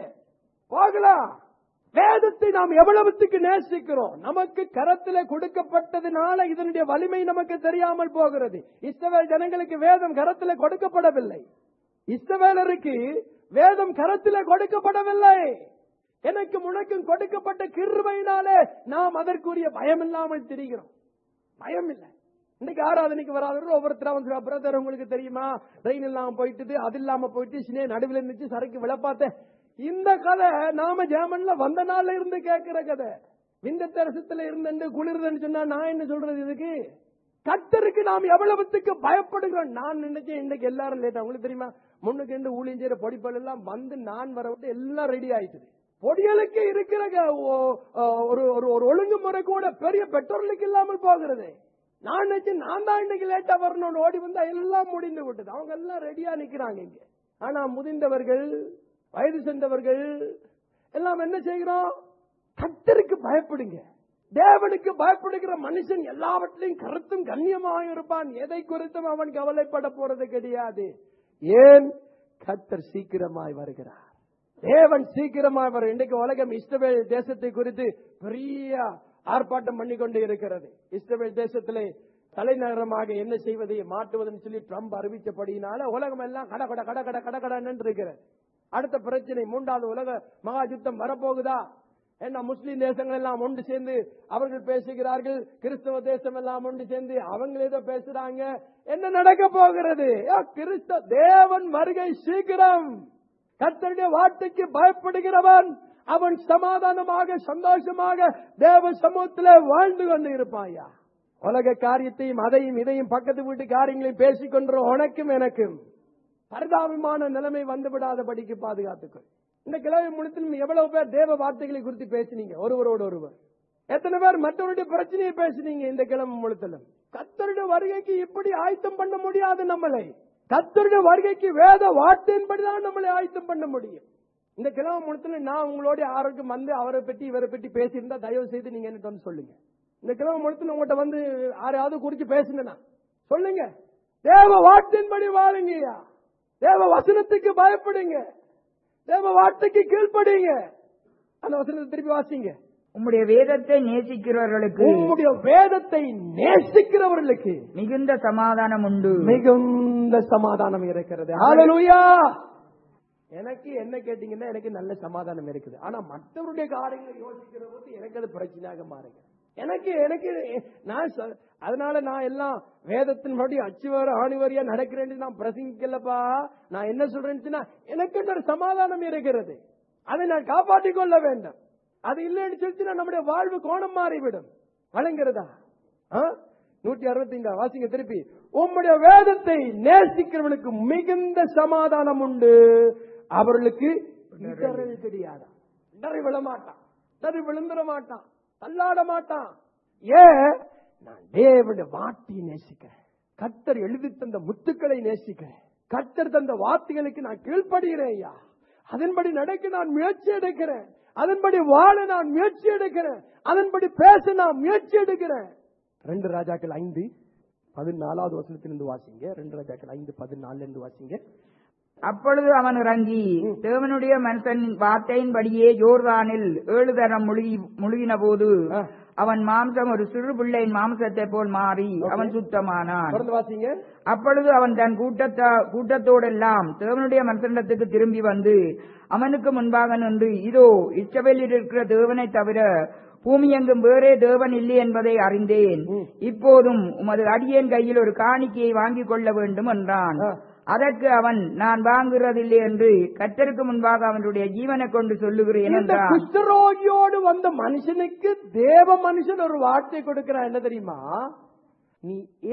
போகலாம் வேதத்தை நாம் எவ்வளவுத்துக்கு நேசிக்கிறோம் நமக்கு கரத்திலே கொடுக்கப்பட்டதுனால இதனுடைய வலிமை நமக்கு தெரியாமல் போகிறது இஸ்ரவேல் ஜனங்களுக்கு வேதம் கரத்திலே கொடுக்கப்படவில்லை இஸ்ரவேலருக்கு வேதம் கரத்திலே கொடுக்கப்படவில்லை எனக்கு உனக்கும் கொடுக்கப்பட்ட கிருபையினாலே நாம் அதற்குரிய பயம் இல்லாமல் திரிகிறோம் பயம் இல்லை இன்னைக்கு ஆராதனைக்கு வராதவர் ஒவ்வொருத்தரா வந்து பிரதர் உங்களுக்கு தெரியுமா ட்ரெயின் இல்லாம போயிட்டு அது இல்லாம போயிட்டு சினே நடுவில் இருந்துச்சு சரக்கு விழப்பாத்த இந்த கதை நாம ஜெர்மன்ல வந்த நாள்ல இருந்து கேட்கிற கதை விந்த தரசத்துல இருந்து குளிர்துன்னு சொன்னா நான் என்ன சொல்றது இதுக்கு கத்தருக்கு நாம் எவ்வளவுத்துக்கு பயப்படுகிறோம் நான் நினைச்சேன் இன்னைக்கு எல்லாரும் லேட்டா உங்களுக்கு தெரியுமா முன்னுக்கு இருந்து ஊழியம் செய்யற பொடிப்பல் எல்லாம் வந்து நான் வர விட்டு எல்லாம் ரெடி ஆயிடுச்சு பொடிகளுக்கு இருக்கிற க- ஓ- ஓ- ஒரு ஒரு- ஒரு ஒழுங்குமுறை கூட பெரிய பெட்ரோலுக்கு இல்லாமல் போகிறது நான் நினைச்சு நான் தான் இன்னைக்கு லேட்டா வரணும்னு ஓடி வந்தா எல்லாம் முடிந்து விட்டது அவங்க எல்லாம் ரெடியா நிக்கிறாங்க இங்க ஆனா முதிர்ந்தவர்கள் வயது சென்றவர்கள் எல்லாம் என்ன செய்கிறோம் கத்தருக்கு பயப்படுங்க தேவனுக்கு பயப்படுகிற மனுஷன் எல்லாவற்றிலையும் கருத்தும் கண்ணியமாக இருப்பான் எதை குறித்தும் அவன் கவலைப்பட போறது கிடையாது ஏன் கத்தர் சீக்கிரமாய் வருகிறார் தேவன் சீக்கிரமாய் வரும் இன்றைக்கு உலகம் இஸ்ரவேல் தேசத்தை குறித்து பெரிய ஆர்ப்பாட்டம் பண்ணி கொண்டு இருக்கிறது இஸ்ரவேல் தேசத்திலே தலைநகரமாக என்ன செய்வதை மாட்டுவதுன்னு சொல்லி ட்ரம்ப் அறிவிச்சபடியினால உலகம் எல்லாம் கட கட கட கட கட கடன்னு இருக்கிறது அடுத்த பிரச்சனை மூன்றாவது உலக மகா யுத்தம் வரப்போகுதா என்ன முஸ்லிம் தேசங்கள் எல்லாம் ஒன்று சேர்ந்து அவர்கள் பேசுகிறார்கள் கிறிஸ்தவ தேசம் எல்லாம் ஒன்று சேர்ந்து அவங்க ஏதோ பேசுறாங்க என்ன நடக்க போகிறது ஏ, கிறிஸ்த தேவன் வருகை சீக்கிரம் கர்த்தருடைய வார்த்தைக்கு பயப்படுகிறவன் அவன் சமாதானமாக சந்தோஷமாக தேவ சமூகத்திலே வாழ்ந்து கொண்டு இருப்பாயா உலக காரியத்தையும் அதையும் இதையும் பக்கத்து வீட்டு காரியங்களையும் பேசிக் கொண்டு உனக்கும் எனக்கும் பரிதாபமான நிலைமை வந்து விடாதபடிக்கு பாதுகாத்துக்கொள் இந்த கிழமை முழுத்திலும் எவ்வளவு பேர் தேவ வார்த்தைகளை குறித்து பேசினீங்க ஒருவரோடு ஒருவர் எத்தனை பேர் மற்றவருடைய பிரச்சனையை பேசுனீங்க இந்த கிழமை முழுத்தலும் கத்தருடைய வருகைக்கு இப்படி ஆயத்தம் பண்ண முடியாது நம்மளை கத்தருடைய வருகைக்கு வேத வார்த்தையின்படிதான் நம்மளை ஆயத்தம் பண்ண முடியும் இந்த கிழமை முழுத்துல நான் உங்களோட யாருக்கும் வந்து அவரை பற்றி இவரை பற்றி பேசியிருந்தா தயவு செய்து நீங்க என்ன வந்து சொல்லுங்க இந்த கிழமை முழுத்துல உங்கள்கிட்ட வந்து யாரையாவது குறிச்சு பேசுனா சொல்லுங்க தேவ வார்த்தையின்படி வாழுங்கய்யா தேவ வசனத்துக்கு பயப்படுங்க தேவ வார்த்தைக்கு கீழ்ப்படிங்க அந்த வசனத்தை திருப்பி வாசிங்க உம்முடைய வேதத்தை நேசிக்கிறவர்களுக்கு உம்முடைய வேதத்தை நேசிக்கிறவர்களுக்கு மிகுந்த சமாதானம் உண்டு மிகுந்த சமாதானம் இருக்கிறது ஹalleluya எனக்கு என்ன கேட்டீங்கன்னா எனக்கு நல்ல சமாதானம் இருக்குது ஆனா மற்றவருடைய காரியங்களை யோசிக்கிற போது எனக்கு அது பிரச்சனையாக மாறுங்க எனக்கு எனக்கு நான் சொ- அதனால நான் எல்லாம் வேதத்தின் படி அச்சுவார ஆணிவரியா நடக்கிறேன்னு நான் பிரசங்கிக்கலப்பா நான் என்ன சொல்றேன்னு எனக்கு ஒரு சமாதானம் இருக்கிறது அதை நான் காப்பாற்றிக் கொள்ள வேண்டும் அது இல்லைன்னு சொல்லிச்சுன்னா நம்முடைய வாழ்வு கோணம் மாறிவிடும் வழங்குறதா ஆ? நூற்றி அறுபத்தி வாசிங்க திருப்பி உம்முடைய வேதத்தை நேசிக்கிறவனுக்கு மிகுந்த சமாதானம் உண்டு அவர்களுக்கு இடரல் கிடையாது இடறி விழ மாட்டான் இடறி விழுந்துட மாட்டான் தள்ளாட மாட்டான் ஏன் நான் தேவனுடைய வார்த்தையை நேசிக்கிறேன் கர்த்தர் எழுதி தந்த முத்துக்களை நேசிக்கிறேன் கர்த்தர் தந்த வார்த்தைகளுக்கு நான் கீழ்ப்படுகிறேன் ஐயா அதன்படி நடக்க நான் முயற்சி எடுக்கிறேன் அதன்படி வாழ நான் முயற்சி எடுக்கிறேன் அதன்படி பேச நான் முயற்சி எடுக்கிறேன் ரெண்டு ராஜாக்கள் ஐந்து பதினாலாவது வசனத்திலிருந்து வாசிங்க ரெண்டு ராஜாக்கள் ஐந்து பதினாலுல இருந்து வாசிங்க அப்பொழுது அவன் இறங்கி தேவனுடைய மனுஷன் வார்த்தையின்படியே யோர்தானில் ஏழு தரம் முழுகி முழுகின போது ஆ. அவன் மாம்சம் ஒரு சிறு பிள்ளையின் மாம்சத்தை போல் மாறி Okay. அவன் சுத்தமானான் தொடர்ந்து வாசிங்க அப்பொழுது அவன் தன் கூட்டத்தா கூட்டத்தோடெல்லாம் தேவனுடைய மனுஷனிடத்துக்கு திரும்பி வந்து அவனுக்கு முன்பாக நின்று இதோ இஸ்ரவேலில் இருக்கிற தேவனை தவிர பூமியெங்கும் வேறே தேவன் இல்லை என்பதை அறிந்தேன் ம். இப்போதும் உமது அடியேன் கையில் ஒரு காணிக்கையை வாங்கிக் கொள்ள வேண்டும் என்றான் ஆ. அதற்கு அவன் நான் வாங்குறதில்லை என்று கர்த்தருக்கு முன்பாக அவனுடைய ஜீவனை கொண்டு சொல்லுகிறேன் இந்த என்றான் குஷ்டரோகியோடு வந்த மனுஷனுக்கு தேவ மனுஷன் ஒரு வார்த்தை கொடுக்கிறான் என்ன தெரியுமா நீ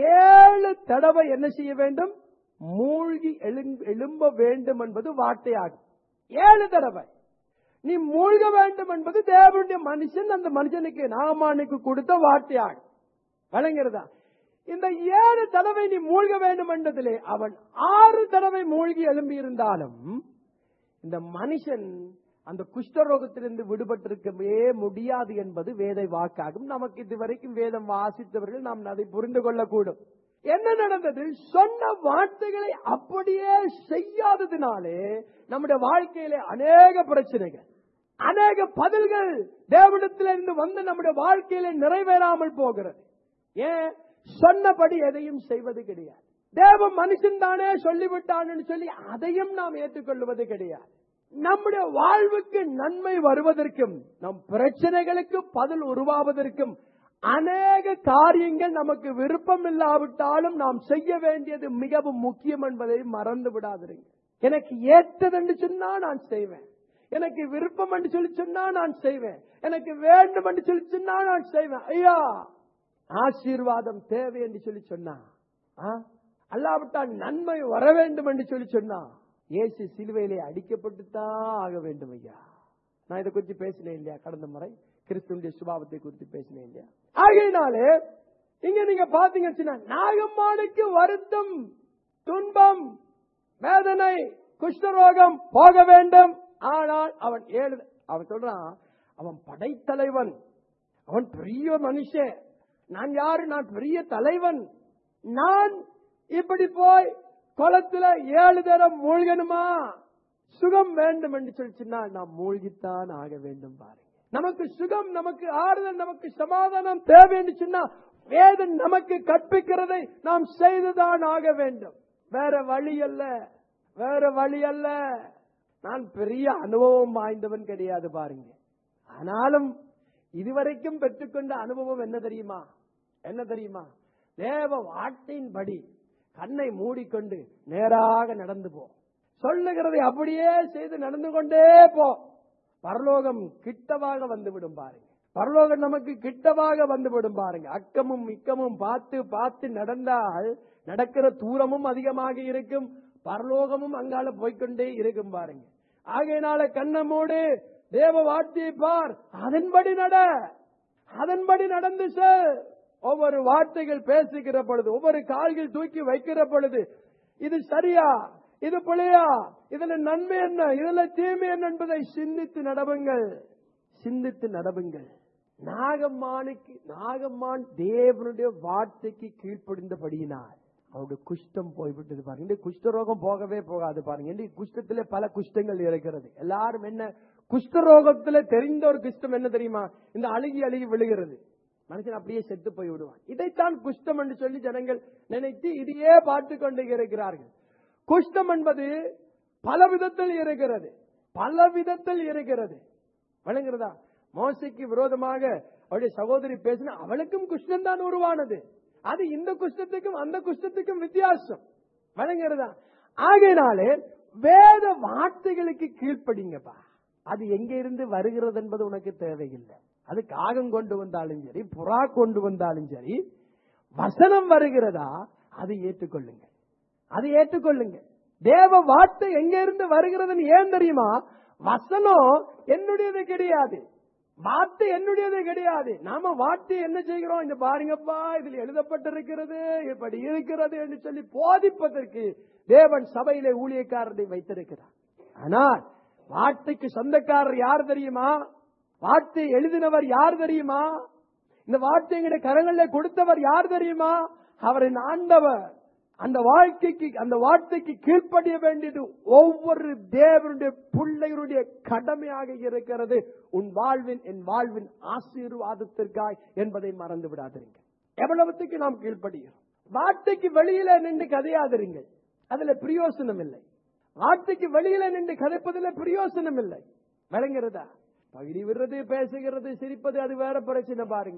ஏழு தடவை என்ன செய்ய வேண்டும் மூழ்கி எழும்- எழும்ப வேண்டும் என்பது வார்த்தையாகும் ஏழு தடவை நீ மூழ்க வேண்டும் என்பது தேவனுடைய மனுஷன் அந்த மனுஷனுக்கு நாமானுக்கு கொடுத்த வார்த்தையாகும் வழங்குறதா இந்த ஏழு தடவை நீ மூழ்க வேண்டும் என்பதிலே அவன் ஆறு தடவை மூழ்கி எழும்பி இருந்தாலும் இந்த மனுஷன் அந்த குஷ்டரோகத்திலிருந்து விடுபட்டிருக்கவே முடியாது என்பது வேதை வாக்காகும் நமக்கு இதுவரைக்கும் வேதம் வாசித்தவர்கள் நாம் அதை புரிந்து கொள்ளக்கூடும் என்ன நடந்தது சொன்ன வார்த்தைகளை அப்படியே செய்யாததினாலே நம்முடைய வாழ்க்கையிலே அநேக பிரச்சனைகள் அநேக பதில்கள் தேவனிடத்திலிருந்து வந்து நம்முடைய வாழ்க்கையிலே நிறைவேறாமல் போகிறது ஏன் சொன்னபடி எதையும் செய்வது கிடையாது தேவ மனுஷன் தானே சொல்லிவிட்டான்னு சொல்லி அதையும் நாம் ஏற்றுக்கொள்வது கிடையாது நம்முடைய வாழ்வுக்கு நன்மை வருவதற்கும் நம் பிரச்சனைகளுக்கு பதில் உருவாவதற்கும் அநேக காரியங்கள் நமக்கு விருப்பம் இல்லாவிட்டாலும் நாம் செய்ய வேண்டியது மிகவும் முக்கியம் என்பதை மறந்து விடாதிருங்க எனக்கு ஏற்றது என்று சொன்னா நான் செய்வேன் எனக்கு விருப்பம் என்று சொல்லி சொன்னா நான் செய்வேன் எனக்கு வேண்டும் என்று சொல்லி சொன்னா நான் செய்வேன் ஐயா ஆசீர்வாதம் தேவை என்று சொல்லி சொன்னா ஆ? அல்லாவிட்டால் நன்மை வர வேண்டும் என்று சொல்லி சொன்னா இயேசு சிலுவையிலே அடிக்கப்பட்டுத்தான் ஆக வேண்டும் ஐயா நான் இதை குறித்து பேசினேன் இல்லையா கடந்த முறை கிறிஸ்துவனுடைய சுபாவத்தை குறித்து பேசினேன் இல்லையா ஆகையினாலே இங்க நீங்க பாத்தீங்கன்னா நாகம்மானுக்கு வருத்தம் துன்பம் வேதனை குஷ்டரோகம் போக வேண்டும் ஆனால் அவன் ஏழு அவன் சொல்றான் அவன் படைத்தலைவன் அவன் பெரிய மனுஷன் நான் யாரு நான் பெரிய தலைவன் நான் இப்படி போய் குளத்துல ஏழு தரம் மூழ்கணுமா சுகம் வேண்டும் என்று சொல்லிச்சுன்னா நாம் மூழ்கித்தான் ஆக வேண்டும் பாருங்க நமக்கு சுகம் நமக்கு ஆறுதல் நமக்கு சமாதானம் தேவை என்று சொன்னா வேதம் நமக்கு கற்பிக்கிறதை நாம் செய்துதான் ஆக வேண்டும் வேற வழி அல்ல வேற வழி அல்ல நான் பெரிய அனுபவம் வாய்ந்தவன் கிடையாது பாருங்க ஆனாலும் இதுவரைக்கும் பெற்றுக்கொண்ட அனுபவம் என்ன தெரியுமா என்ன தெரியுமா தேவ வார்த்தையின்படி கண்ணை மூடிக்கொண்டு நேராக நடந்து போ சொல்லுகிறதை அப்படியே செய்து நடந்து கொண்டே போ பரலோகம் கிட்டவாக வந்துவிடும் பாருங்க பரலோகம் நமக்கு கிட்டவாக வந்துவிடும் பாருங்க அக்கமும் இக்கமும் பார்த்து பார்த்து நடந்தால் நடக்கிற தூரமும் அதிகமாக இருக்கும் பரலோகமும் அங்கால போய்க்கொண்டே இருக்கும் பாருங்க ஆகையினால கண்ணை மூடு தேவ வார்த்தையை பார் அதன்படி நட அதன்படி நடந்து செல் ஒவ்வொரு வார்த்தைகள் பேசுகிற பொழுது ஒவ்வொரு கால்கள் தூக்கி வைக்கிற பொழுது இது சரியா இது பிழையா இதுல நன்மை என்ன இதுல தீமை என்ன என்பதை சிந்தித்து நடவுங்கள் சிந்தித்து நடவுங்கள் நாகம்மானுக்கு நாகம்மான் தேவனுடைய வார்த்தைக்கு கீழ்ப்படிந்தபடியினார் அவருடைய குஷ்டம் போய்விட்டது பாருங்க இந்த குஷ்டரோகம் போகவே போகாது பாருங்க இன்னைக்கு குஷ்டத்திலே பல குஷ்டங்கள் இருக்கிறது எல்லாரும் என்ன குஷ்டரோகத்துல தெரிந்த ஒரு குஷ்டம் என்ன தெரியுமா இந்த அழுகி அழுகி விழுகிறது மனுஷன் அப்படியே செத்து போய் விடுவான் இதைத்தான் குஷ்டம் என்று சொல்லி ஜனங்கள் நினைத்து இதையே பார்த்து கொண்டு இருக்கிறார்கள் குஷ்டம் என்பது பல விதத்தில் இருக்கிறது பல விதத்தில் இருக்கிறது வழங்குறதா மோசைக்கு விரோதமாக அவருடைய சகோதரி பேசின அவளுக்கும் குஷ்டம் தான் உருவானது அது இந்த குஷ்டத்துக்கும் அந்த குஷ்டத்துக்கும் வித்தியாசம் வழங்குறதா ஆகையினாலே வேத வார்த்தைகளுக்கு கீழ்ப்படிங்கப்பா அது எங்க இருந்து வருகிறது என்பது உனக்கு தேவையில்லை அது காகம் கொண்டு வந்தாலும் சரி புறா கொண்டு வந்தாலும் சரி வசனம் வருகிறதா அதை ஏற்றுக்கொள்ளுங்க அதை ஏற்றுக்கொள்ளுங்க தேவ வார்த்தை எங்க இருந்து வருகிறதுன்னு ஏன் தெரியுமா வசனம் என்னுடையது கிடையாது வார்த்தை என்னுடையது கிடையாது நாம வார்த்தை என்ன செய்கிறோம் இந்த பாருங்கப்பா இதில் எழுதப்பட்டிருக்கிறது இப்படி இருக்கிறது என்று சொல்லி போதிப்பதற்கு தேவன் சபையிலே ஊழியக்காரரை வைத்திருக்கிறார் ஆனால் வார்த்தைக்கு சொந்தக்காரர் யார் தெரியுமா வார்த்தை எழுதினவர் யார் தெரியுமா இந்த வார்த்தைகளை கரங்களில கொடுத்தவர் யார் தெரியுமா அவரின் ஆண்டவர் அந்த வாழ்க்கைக்கு அந்த வார்த்தைக்கு கீழ்ப்படிய வேண்டியது ஒவ்வொரு தேவனுடைய பிள்ளைகளுடைய கடமையாக இருக்கிறது உன் வாழ்வின் என் வாழ்வின் ஆசீர்வாதத்திற்காய் என்பதை மறந்து விடாதீங்க எவ்வளவுத்துக்கு நாம் கீழ்ப்படுகிறோம் வார்த்தைக்கு வெளியில நின்று கதையாதிருங்கள் அதுல பிரயோசனம் இல்லை வார்த்தைக்கு வெளியில நின்று கதைப்பதில் பிரயோசனம் இல்லை விளங்குறதா பகுதி விடுறது பேசுகிறது சிரிப்பது அது வேற பிரச்சனை பாருங்க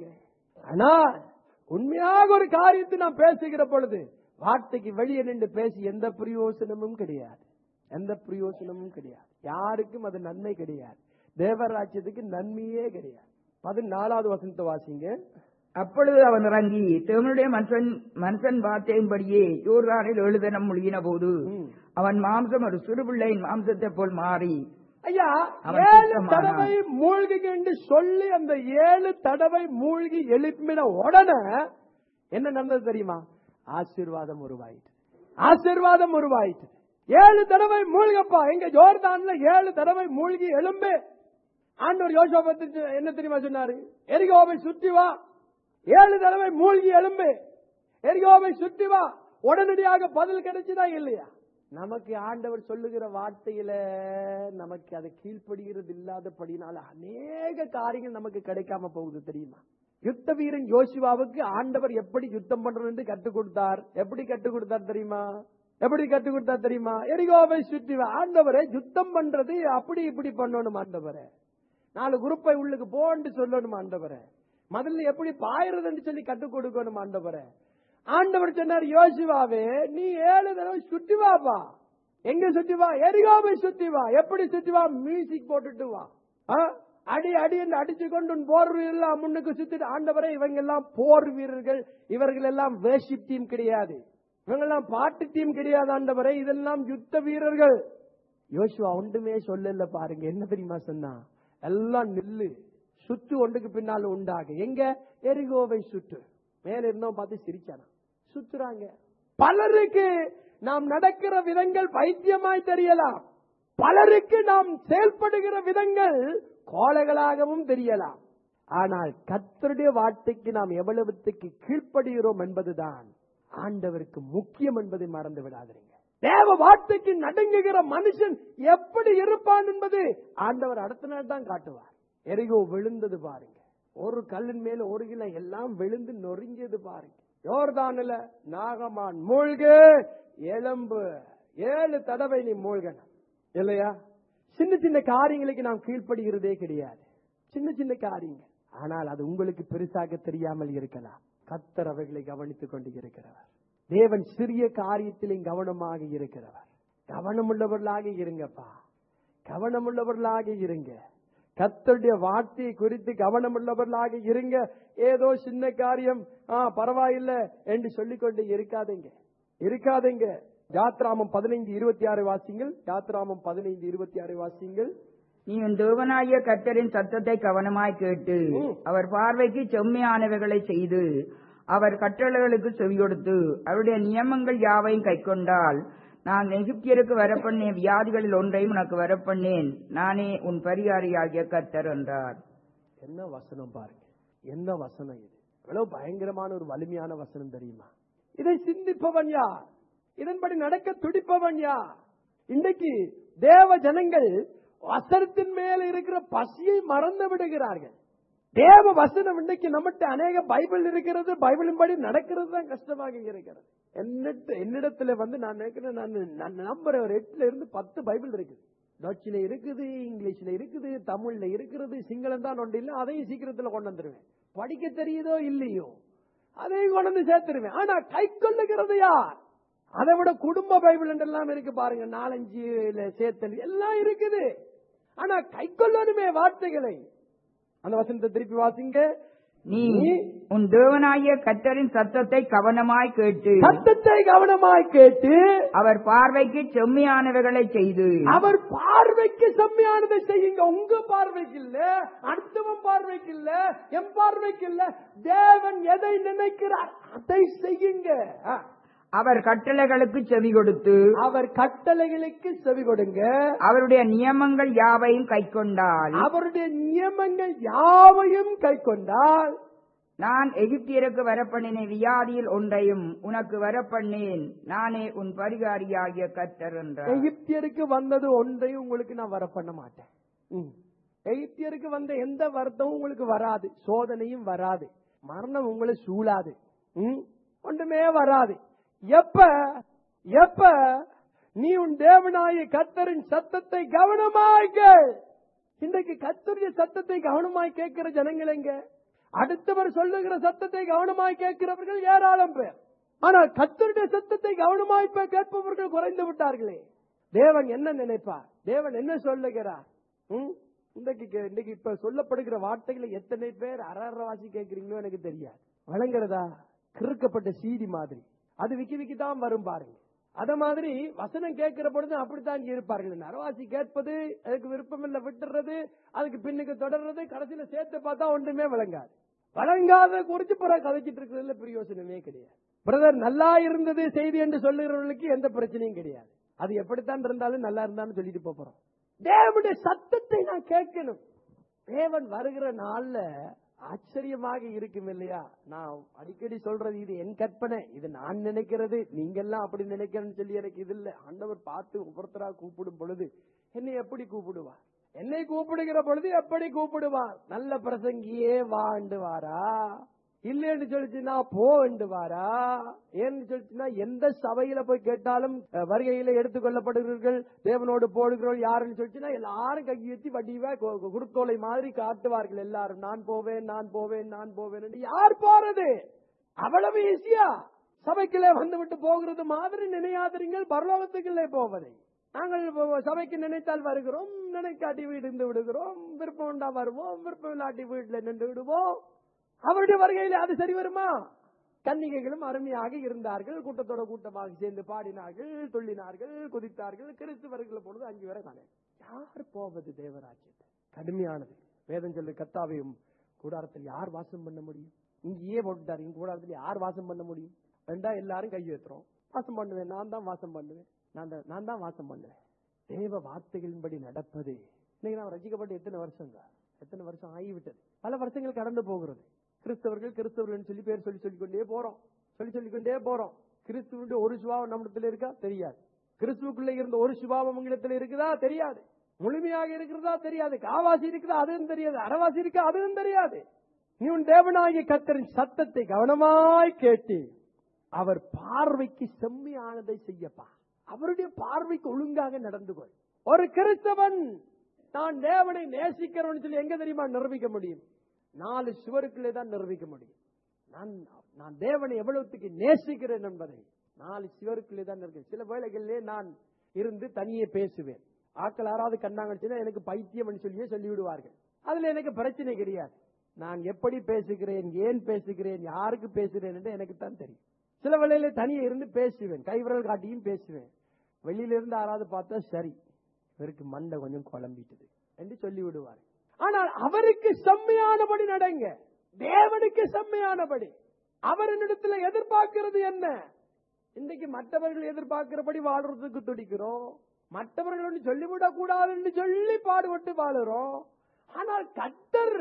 ஆனால் உண்மையாக ஒரு காரியத்தை நாம் பேசுகிற பொழுது வார்த்தைக்கு வெளியே நின்று பேசி எந்த பிரயோசனமும் கிடையாது எந்த பிரயோசனமும் கிடையாது யாருக்கும் அது நன்மை கிடையாது தேவராஜ்யத்துக்கு நன்மையே கிடையாது பதினாலாவது வசனத்தை வாசிங்க அப்பொழுது அவன் இறங்கி தேவனுடைய மனுஷன் மனுஷன் வார்த்தையின்படியே யோர்தானில் எழுதனம் முழுகின போது ம். அவன் மாம்சம் ஒரு சிறுபிள்ளையின் மாம்சத்தை போல் மாறி ஐயா அவன் ஏழு சுத்தமானான். தடவை மூழ்குங்க என்று சொல்லி அந்த ஏழு தடவை மூழ்கி எழுப்பின உடனே என்ன நடந்தது தெரியுமா ஆசீர்வாதம் உருவாயிட்டு ஆசீர்வாதம் உருவாயிட்டு ஏழு தடவை மூழ்கப்பா எங்க ஜோர்தான்ல ஏழு தடவை மூழ்கி எழும்பு ஆண்டவர் யோசோபத்துக்கு என்ன தெரியுமா சொன்னாரு எரிகோவை சுற்றி வா ஏழு தடவை மூழ்கி எழும்பு எரிகோவை சுற்றி வா உடனடியாக பதில் கிடைச்சுதா இல்லையா நமக்கு ஆண்டவர் சொல்லுகிற வார்த்தையில நமக்கு அதை கீழ்ப்படுகிறது இல்லாதபடினால அநேக காரியங்கள் நமக்கு கிடைக்காம போகுது தெரியுமா யுத்த வீரன் யோசிவாவுக்கு ஆண்டவர் எப்படி யுத்தம் பண்றது என்று கற்றுக் கொடுத்தார் எப்படி கற்றுக் கொடுத்தார் தெரியுமா எப்படி கற்றுக் கொடுத்தார் தெரியுமா எரிகோவை சுற்றி வா ஆண்டவரை யுத்தம் பண்றது அப்படி இப்படி பண்ணணும் ஆண்டவரை நாலு குரூப்பை உள்ளுக்கு போன்னு சொல்லணும் ஆண்டவரை முதல்ல எப்படி பாயறதுன்னு சொல்லி கற்றுக் கொடுக்கணும் ஆண்டவரை ஆண்டவர் சொன்னார் யோசிவாவே நீ ஏழு தடவை சுத்தி வாப்பா எங்க சுத்தி வா எரிகாவை சுத்தி வா எப்படி சுத்தி வா மியூசிக் போட்டுட்டு வா ஆ? அடி அடி என்று அடிச்சு கொண்டு உன் போர் வீரர்கள் முன்னுக்கு சுத்திட்டு ஆண்டவரே இவங்க எல்லாம் போர் வீரர்கள் இவர்கள் எல்லாம் வேஷிப் டீம் கிடையாது இவங்க எல்லாம் பாட்டு டீம் கிடையாது ஆண்டவரே இதெல்லாம் யுத்த வீரர்கள் யோசுவா ஒன்றுமே சொல்லல பாருங்க என்ன தெரியுமா சொன்னா எல்லாம் நில்லு சுற்று ஒன்றுக்கு பின்னால உண்டாக எங்க எரிகோவை சுற்று மேல இருந்தோம் பார்த்து சிரிச்சானா சுத்துறாங்க பலருக்கு நாம் நடக்கிற விதங்கள் பைத்தியமாய் தெரியலாம் பலருக்கு நாம் செயல்படுகிற விதங்கள் கோலைகளாகவும் தெரியலாம் ஆனால் கர்த்தருடைய வார்த்தைக்கு நாம் எவ்வளவுத்துக்கு கீழ்ப்படுகிறோம் என்பதுதான் ஆண்டவருக்கு முக்கியம் என்பதை மறந்து விடாதீங்க தேவ வார்த்தைக்கு நடுங்குகிற மனுஷன் எப்படி இருப்பான் என்பது ஆண்டவர் அடுத்த நாள் தான் காட்டுவார் எரிகோ விழுந்தது பாருங்க ஒரு கல்லின் மேல ஒரு கிலோ எல்லாம் விழுந்து நொறுங்கியது பாருங்க யோர்தானில நாகமான் மூழ்கு எலும்பு ஏழு தடவை நீ மூழ்கணும் இல்லையா சின்ன சின்ன காரியங்களுக்கு நாம் கீழ்ப்படுகிறதே கிடையாது சின்ன சின்ன காரியங்கள் ஆனால் அது உங்களுக்கு பெருசாக தெரியாமல் இருக்கலாம் கத்தர் அவைகளை கவனித்துக் கொண்டு இருக்கிறவர் தேவன் சிறிய காரியத்திலும் கவனமாக இருக்கிறவர் கவனமுள்ளவர்களாக இருங்கப்பா கவனமுள்ளவர்களாக இருங்க கத்தருடைய வார்த்தையை குறித்து கவனமுள்ளவர்களாக இருங்க ஏதோ சின்ன காரியம் ஆ பரவாயில்ல என்று சொல்லிக்கொண்டு இருக்காதீங்க இருக்காதீங்க யாத்ராமம் பதினைந்து இருபத்தி ஆறு வாசிங்கள் யாத்ராமம் பதினைந்து இருபத்தி ஆறு வாசிங்கள் நீ உன் தேவனாகிய கர்த்தரின் சத்தத்தை கவனமாய் கேட்டு ம். அவர் பார்வைக்கு செம்மையானவைகளை செய்து அவர் கட்டளைகளுக்கு செவியொடுத்து அவருடைய நியமங்கள் யாவையும் கைக்கொண்டால் நான் எகிப்தியருக்கு வரப்பண்ணேன் வியாதிகளில் ஒன்றையும் உனக்கு வரப்பண்ணேன் நானே உன் பரிகாரியாகிய கர்த்தர் என்றார் என்ன வசனம் பாருங்க என்ன வசனம் இது எவ்வளவு பயங்கரமான ஒரு வலிமையான வசனம் தெரியுமா இதை சிந்திப்பவன் யார் இதன்படி நடக்க துடிப்பவன் யார் இன்றைக்கு தேவ ஜனங்கள் வசனத்தின் மேல இருக்கிற பசியை மறந்து விடுகிறார்கள் தேவ வசனம் இன்னைக்கு நம்மகிட்ட அநேக பைபிள் இருக்கிறது பைபிளின் படி நடக்கிறது தான் கஷ்டமாக இருக்கிறது என்னிட்ட என்னிடத்துல வந்து நான் நினைக்கிறேன் நான் நான் நம்புற ஒரு எட்டுல இருந்து பத்து பைபிள் இருக்குது டச்சில இருக்குது இங்கிலீஷ்ல இருக்குது தமிழ்ல இருக்கிறது சிங்களம் தான் ஒன்று இல்லை அதையும் சீக்கிரத்துல கொண்டு வந்துருவேன் படிக்க தெரியுதோ இல்லையோ அதையும் கொண்டு வந்து சேர்த்துருவேன் ஆனா கை கொள்ளுகிறது யார் அதை விட குடும்ப பைபிள் எல்லாம் இருக்கு பாருங்க நாலஞ்சு சேர்த்தல் எல்லாம் இருக்குது ஆனா கை கொள்ளணுமே வார்த்தைகளை அந்த வசனத்தை திருப்பி வாசிங்க நீ உன் தேவனாகிய கர்த்தரின் சத்தத்தை கவனமாய் கேட்டு சத்தத்தை கவனமாய் கேட்டு அவர் பார்வைக்கு செம்மையானவைகளை செய்து அவர் பார்வைக்கு செம்மையானதை செய்யுங்க உங்க பார்வைக்கு இல்ல அடுத்தவன் பார்வைக்கு இல்ல என் பார்வைக்கு இல்ல தேவன் எதை நினைக்கிறார் அதை செய்யுங்க ஆ. அவர் கட்டளைகளுக்கு செவி கொடுத்து அவர் கட்டளைகளுக்கு செவி கொடுங்க அவருடைய நியமங்கள் யாவையும் கைக்கொண்டால் அவருடைய நியமங்கள் யாவையும் கை கொண்டால் நான் எகிப்தியருக்கு வரப்பண்ணின வியாதியில் ஒன்றையும் உனக்கு வரப்பண்ணேன் நானே உன் பரிகாரியாகிய கர்த்தர் என்றார் எகிப்தியருக்கு வந்தது ஒன்றையும் உங்களுக்கு நான் வர பண்ண மாட்டேன் ம். எகிப்தியருக்கு வந்த எந்த வருத்தமும் உங்களுக்கு வராது சோதனையும் வராது மரணம் உங்களை சூழாது ம். ஒன்றுமே வராது எப்ப எப்ப நீ உன் தேவனாய கத்தரின் சத்தத்தை கவனமாய் கேள் இன்றைக்கு கத்தருடைய சத்தத்தை கவனமாய் கேட்கிற ஜனங்கள் எங்க அடுத்தவர் சொல்லுகிற சத்தத்தை கவனமாய் கேட்கிறவர்கள் ஏராளம் பேர் ஆனால் கத்தருடைய சத்தத்தை கவனமாய் பே- கேட்பவர்கள் குறைந்து விட்டார்களே தேவன் என்ன நினைப்பார் தேவன் என்ன சொல்லுகிறார் ம்? இன்றைக்கு கே- இன்றைக்கு இப்ப சொல்லப்படுகிற வார்த்தைகளை எத்தனை பேர் அரவாசி கேட்கிறீங்களோ எனக்கு தெரியாது வழங்குறதா கிறுக்கப்பட்ட சீடி மாதிரி அது விக்கி விக்கி தான் வரும் பாருங்க அத மாதிரி வசனம் கேட்கிற பொழுது அப்படித்தான் இருப்பார்கள் நரவாசி கேட்பது அதுக்கு விருப்பம் இல்ல விட்டுறது அதுக்கு பின்னுக்கு தொடர்றது கடைசியில சேர்த்து பார்த்தா ஒன்றுமே விளங்காது வழங்காத குறிச்சு பிறகு கதைச்சிட்டு இருக்கிறதுல பிரயோசனமே கிடையாது பிரதர் நல்லா இருந்தது செய்தி என்று சொல்லுகிறவர்களுக்கு எந்த பிரச்சனையும் கிடையாது அது எப்படித்தான் இருந்தாலும் நல்லா இருந்தாலும் சொல்லிட்டு போப் போறோம் தேவனுடைய சத்தத்தை நான் கேட்கணும் தேவன் வருகிற நாள்ல ஆச்சரியமாக இருக்கும் இல்லையா நான் அடிக்கடி சொல்றது இது என் கற்பனை இது நான் நினைக்கிறது நீங்க எல்லாம் அப்படி நினைக்கிறேன்னு சொல்லி எனக்கு இது இல்ல ஆண்டவர் பார்த்து ஒவ்வொருத்தரா கூப்பிடும் பொழுது என்னை எப்படி கூப்பிடுவார் என்னை கூப்பிடுகிற பொழுது எப்படி கூப்பிடுவார் நல்ல பிரசங்கியே வாண்டு வாரா இல்லைன்னு சொல்லிச்சுன்னா போண்டு வாரா ஏன்னு சொல்லிச்சுன்னா எந்த சபையில போய் கேட்டாலும் அஹ், வருகையில எடுத்துக்கொள்ளப்படுகிறீர்கள் தேவனோடு போடுகிறோம் யாருன்னு சொல்லிச்சுன்னா எல்லாரும் கையெத்தி வடிவா கு- கு- குருத்தோலை மாதிரி காட்டுவார்கள் எல்லாரும் நான் போவேன் நான் போவேன் நான் போவேன் என்று. யார் போறது அவ்வளவு ஈஸியா சபைக்குள்ளே வந்து விட்டு போகிறது மாதிரி நினையாதிருங்கள் பரலோகத்துக்குள்ளே போவதை நாங்கள் இப்போ சபைக்கு நினைத்தால் வருகிறோம் நினைக்காட்டி வீடு இருந்து விடுகிறோம் விருப்பம் உண்டா வருவோம் விருப்பம் இல்லாட்டி வீட்டுல நின்று விடுவோம் அவருடைய வருகையில அது சரி வருமா கன்னிகைகளும் அருமையாக இருந்தார்கள் கூட்டத்தோட கூட்டமாக சேர்ந்து பாடினார்கள் துள்ளினார்கள் குதித்தார்கள் கிறிஸ்துவர்கள் பொழுது அஞ்சு வரை தானே யார் போவது தேவராஜ்யத்தை கடுமையானது வேதம் சொல்லு கத்தாவையும் கூடாரத்தில் யார் வாசம் பண்ண முடியும் இங்கேயே போட்டுட்டாரு இங்க கூடாரத்தில் யார் வாசம் பண்ண முடியும் ரெண்டா எல்லாரும் கை ஏத்துறோம் வாசம் பண்ணுவேன் நான் தான் வாசம் பண்ணுவேன் நான் தான் நான் தான் வாசம் பண்ணுவேன் தேவ வார்த்தைகளின்படி நடப்பது இன்னைக்கு நான் ரசிக்கப்பட்டு எத்தனை வருஷங்க எத்தனை வருஷம் ஆகிவிட்டது பல வருஷங்கள் கடந்து போகிறது கிறிஸ்தவர்கள் கிறிஸ்தவர்கள் சொல்லி பேர் சொல்லி சொல்லிக் கொண்டே போறோம் சொல்லி சொல்லிக் கொண்டே போறோம் கிறிஸ்துவனுடைய ஒரு சுபாவம் நம்மிடத்துல இருக்கா தெரியாது கிறிஸ்துவுக்குள்ள இருந்த ஒரு சுபாவம் உங்களிடத்துல இருக்குதா தெரியாது முழுமையாக இருக்கிறதா தெரியாது காவாசி இருக்குதா அதுவும் தெரியாது அறவாசி இருக்கா அதுவும் தெரியாது நீ உன் தேவனாகிய கத்தரின் சத்தத்தை கவனமாய் கேட்டு அவர் பார்வைக்கு செம்மையானதை செய்யப்பா அவருடைய பார்வைக்கு ஒழுங்காக நடந்து கொள் ஒரு கிறிஸ்தவன் நான் தேவனை நேசிக்கிறவன் சொல்லி எங்க தெரியுமா நிரூபிக்க முடியும் நாலு சுவருக்குள்ளே தான் நிரூபிக்க முடியும் நான் நான் தேவனை எவ்வளவுக்கு நேசிக்கிறேன் என்பதை நாலு சுவருக்குள்ளே தான் இருக்கேன் சில வேளைகளிலே நான் இருந்து தனியே பேசுவேன் ஆக்கள் யாராவது கண்ணாங்கச்சுன்னா எனக்கு பைத்தியம் சொல்லியே சொல்லி விடுவார்கள் அதுல எனக்கு பிரச்சனை கிடையாது நான் எப்படி பேசுகிறேன் ஏன் பேசுகிறேன் யாருக்கு பேசுகிறேன் என்று எனக்கு தான் தெரியும் சில வேளையில தனியே இருந்து பேசுவேன் கைவிரல் காட்டியும் பேசுவேன் வெளியில இருந்து யாராவது பார்த்தா சரி இவருக்கு மண்டை கொஞ்சம் குழம்பிட்டது என்று சொல்லி விடுவார் ஆனால் அவருக்கு செம்மையானபடி நடங்க தேவனுக்கு செம்மையானபடி அவர் என்னிடத்துல எதிர்பார்க்கிறது என்ன இன்னைக்கு மற்றவர்கள் எதிர்பார்க்கிறபடி வாழ்றதுக்கு துடிக்கிறோம் மற்றவர்கள் ஒன்று சொல்லிவிடக் கூடாதுன்னு சொல்லி பாடுபட்டு வாழுறோம் ஆனால் கத்தர்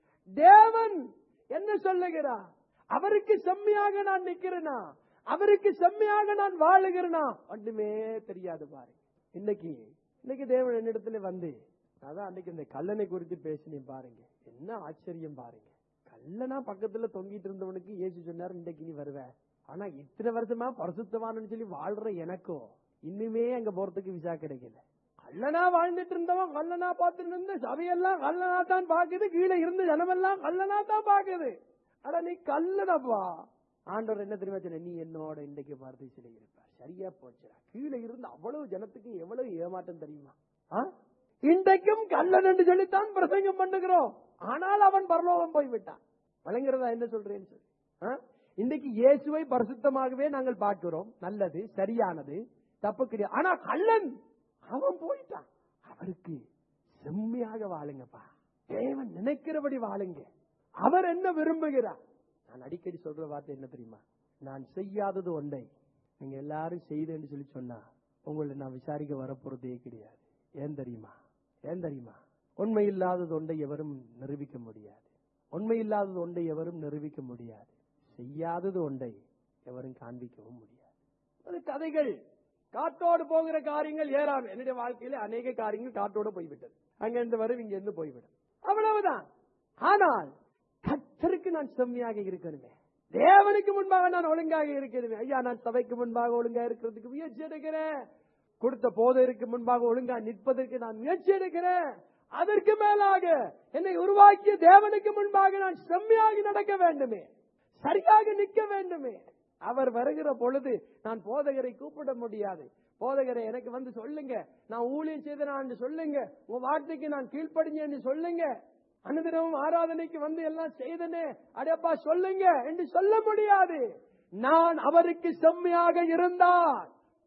தேவன் என்ன சொல்லுகிறார் அவருக்கு செம்மையாக நான் நிக்கிறேனா அவருக்கு செம்மையாக நான் வாழுகிறேனா ஒன்றுமே தெரியாது பாருங்க இன்னைக்கு இன்னைக்கு தேவன் என்னிடத்துல வந்து அதான் அன்னைக்கு இந்த கல்லனை குறித்து பேசினேன் பாருங்க என்ன ஆச்சரியம் பாருங்க கல்லனா பக்கத்துல தொங்கிட்டு இருந்தவனுக்கு ஏசு சொன்னார் இன்னைக்கு நீ வருவ ஆனா இத்தனை வருஷமா பரிசுத்தவான்னு சொல்லி வாழ்ற எனக்கும் இன்னுமே அங்க போறதுக்கு விசா கிடைக்கல கல்லனா வாழ்ந்துட்டு இருந்தவன் கல்லனா பார்த்துட்டு இருந்த சபையெல்லாம் கல்லனா தான் பாக்குது கீழே இருந்த ஜனமெல்லாம் கல்லனா தான் பாக்குது ஆனா நீ கல்லனப்பா ஆண்டவர் என்ன தெரியுமா சொன்ன நீ என்னோட இன்றைக்கு பார்த்து இருப்பார் சரியா போச்சுடா கீழே இருந்து அவ்வளவு ஜனத்துக்கு எவ்வளவு ஏமாற்றம் தெரியுமா ஆ? இன்றைக்கும் கல்லன் என்று சொல்லித்தான் பிரசங்கம் பண்ணுகிறோம் ஆனால் அவன் பரலோகம் போய்விட்டான் வழங்குறதா என்ன சொல்றேன்னு சொல்லி ஆ? இன்றைக்கு இயேசுவை பரிசுத்தமாகவே நாங்கள் பார்க்கிறோம் நல்லது சரியானது தப்பு கிடையாது ஆனா கள்ளன் அவன் போயிட்டான் அவருக்கு செம்மையாக வாழுங்கப்பா தேவன் நினைக்கிறபடி வாழுங்க அவர் என்ன விரும்புகிறார் நான் அடிக்கடி சொல்ற வார்த்தை என்ன தெரியுமா நான் செய்யாதது ஒன்றை நீங்க எல்லாரும் செய்தேன்னு சொல்லி சொன்னா உங்களை நான் விசாரிக்க வரப்போறதே கிடையாது ஏன் தெரியுமா ஏன் தெரியுமா உண்மை இல்லாதது ஒன்றை எவரும் நிரூபிக்க முடியாது உண்மை இல்லாதது ஒன்றை எவரும் நிரூபிக்க முடியாது செய்யாதது ஒன்றை எவரும் காண்பிக்கவும் முடியாது அது கதைகள் காட்டோடு போகிற காரியங்கள் ஏறாம் என்னுடைய வாழ்க்கையில அநேக காரியங்கள் காட்டோட போய்விட்டது அங்க இருந்து வரும் இங்க இருந்து போய்விடும் அவ்வளவுதான் ஆனால் கத்தருக்கு நான் செம்மையாக இருக்கணுமே தேவனுக்கு முன்பாக நான் ஒழுங்காக இருக்கணுமே ஐயா நான் சபைக்கு முன்பாக ஒழுங்கா இருக்கிறதுக்கு முயற்சி எடுக்கிறேன் கொடுத்த போதற்கு முன்பாக ஒழுங்கா நிற்பதற்கு நான் முயற்சி எடுக்கிறேன் அதற்கு மேலாக என்னை உருவாக்கிய தேவனுக்கு முன்பாக நான் செம்மையாக நடக்க வேண்டுமே சரியாக நிற்க வேண்டுமே அவர் வருகிற பொழுது நான் போதகரை கூப்பிட முடியாது போதகரை எனக்கு வந்து சொல்லுங்க நான் ஊழியம் செய்த நான் சொல்லுங்க உன் வார்த்தைக்கு நான் கீழ்ப்படிஞ்சேன்னு சொல்லுங்க அனுதினமும் ஆராதனைக்கு வந்து எல்லாம் செய்தனே அடப்பா சொல்லுங்க என்று சொல்ல முடியாது நான் அவருக்கு செம்மையாக இருந்தால்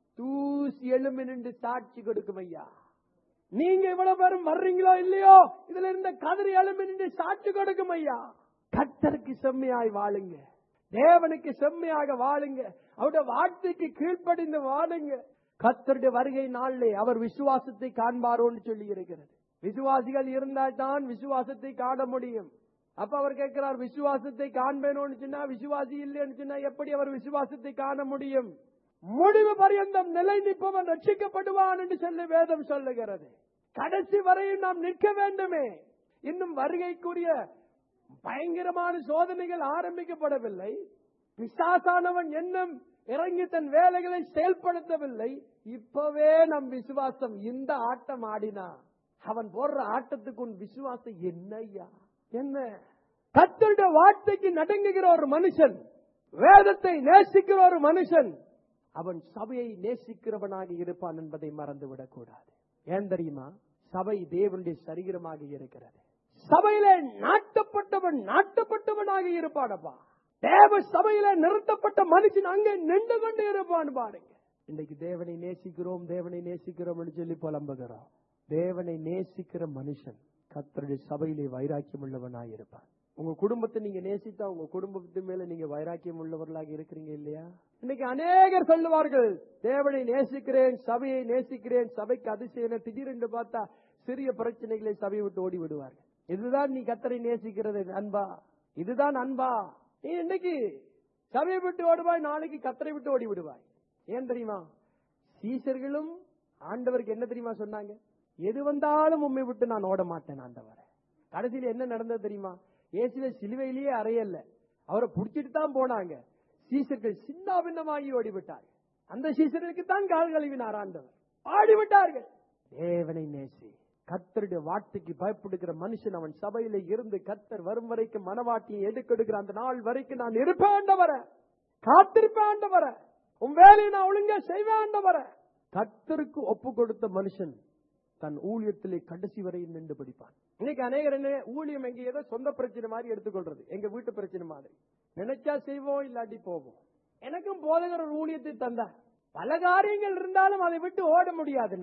தூசி எழும்பி நின்று சாட்சி கொடுக்கும் ஐயா நீங்க இவ்வளவு பேரும் வர்றீங்களோ இல்லையோ இதுல இருந்த கதிரி எழும்பி நின்று சாட்சி கொடுக்கும் ஐயா கத்தருக்கு செம்மையாய் வாழுங்க தேவனுக்கு செம்மையாக வாழுங்க அவருடைய வார்த்தைக்கு கீழ்ப்படிந்து வாழுங்க கத்தருடைய வருகை நாளிலே அவர் விசுவாசத்தை காண்பாரோன்னு சொல்லி இருக்கிறது விசுவாசிகள் இருந்தால் தான் விசுவாசத்தை காண முடியும் அப்ப அவர் கேட்கிறார் விசுவாசத்தை காண்பேனோன்னு சொன்னா விசுவாசி இல்லைன்னு சொன்னா எப்படி அவர் விசுவாசத்தை காண முடியும் முடிவு பரியந்தம் நிலை நிற்பவன் ரட்சிக்கப்படுவான் என்று சொல்லி வேதம் சொல்லுகிறது கடைசி வரையும் நாம் நிற்க வேண்டுமே இன்னும் வருகைக்குரிய பயங்கரமான சோதனைகள் ஆரம்பிக்கப்படவில்லை பிசாசானவன் என்னும் இறங்கி தன் வேலைகளை செயல்படுத்தவில்லை இப்பவே நம் விசுவாசம் இந்த ஆட்டம் ஆடினா அவன் போடுற ஆட்டத்துக்கு உன் விசுவாசம் என்னய்யா என்ன கத்தருடைய வார்த்தைக்கு நடுங்குகிற ஒரு மனுஷன் வேதத்தை நேசிக்கிற ஒரு மனுஷன் அவன் சபையை நேசிக்கிறவனாக இருப்பான் என்பதை மறந்துவிடக் கூடாது ஏன் தெரியுமா சபை தேவனுடைய சரீரமாக இருக்கிறது சபையில நாட்டப்பட்டவன் நாட்டப்பட்டவனாக இருப்பானப்பா தேவ சபையில நிறுத்தப்பட்ட மனுஷன் அங்கே நின்று கொண்டு இருப்பான் பாருங்க இன்னைக்கு தேவனை நேசிக்கிறோம் தேவனை நேசிக்கிறோம் சொல்லி புலம்புகிறோம் தேவனை நேசிக்கிற மனுஷன் கத்தருடைய சபையிலே வைராக்கியம் உள்ளவனாக இருப்பான் உங்க குடும்பத்தை நீங்க நேசித்தா உங்க குடும்பத்து மேல நீங்க வைராக்கியம் உள்ளவர்களாக இருக்கிறீங்க இல்லையா இன்னைக்கு அநேகர் சொல்லுவார்கள் தேவனை நேசிக்கிறேன் சபையை நேசிக்கிறேன் சபைக்கு அதிசயம் திடீரென்று பார்த்தா சிறிய பிரச்சனைகளை சபையை விட்டு ஓடி விடுவார்கள் இதுதான் நீ கத்தரை நேசிக்கிறது அன்பா இதுதான் அன்பா நீ இன்னைக்கு சபையை விட்டு ஓடுவாய் நாளைக்கு கத்தரை விட்டு ஓடி விடுவாய் ஏன் தெரியுமா சீசர்களும் ஆண்டவருக்கு என்ன தெரியுமா சொன்னாங்க எது வந்தாலும் உண்மை விட்டு நான் ஓட மாட்டேன் ஆண்டவரை கடைசியில் என்ன நடந்தது தெரியுமா இயேசுவை சிலுவையிலேயே அறையல்ல அவரை புடிச்சிட்டு தான் போனாங்க சீசர்கள் சின்ன பின்னமாகி ஓடிவிட்டார்கள் அந்த சீசர்களுக்கு தான் கால் கழுவினார் ஆண்டவர் ஆடிவிட்டார்கள் தேவனை நேசி கத்தருடைய வார்த்தைக்கு பயப்படுகிற மனுஷன் அவன் சபையில இருந்து கத்தர் வரும் வரைக்கும் மனவாட்டியை எடுக்கெடுக்கிற அந்த நாள் வரைக்கும் நான் இருப்பேன் ஆண்டவர காத்திருப்பேன் ஆண்டவர உன் வேலையை நான் ஒழுங்கா செய்வேன் ஆண்டவர கத்தருக்கு ஒப்பு கொடுத்த மனுஷன் தன் ஊழியத்திலே கடைசி வரையும் நின்று படிப்பான் இன்னைக்கு அநேகர் என்ன ஊழியம் எங்க ஏதோ சொந்த பிரச்சனை மாதிரி எடுத்துக்கொள்றது எங்க வீட்டு பிரச்சனை மாதிரி நினைச்சா செய்வோம் இல்லாட்டி போவோம் எனக்கும் போதகர் ஒரு ஊழியத்தை தந்தார் பல காரியங்கள் இருந்தாலும் அதை விட்டு ஓட முடியாது நான்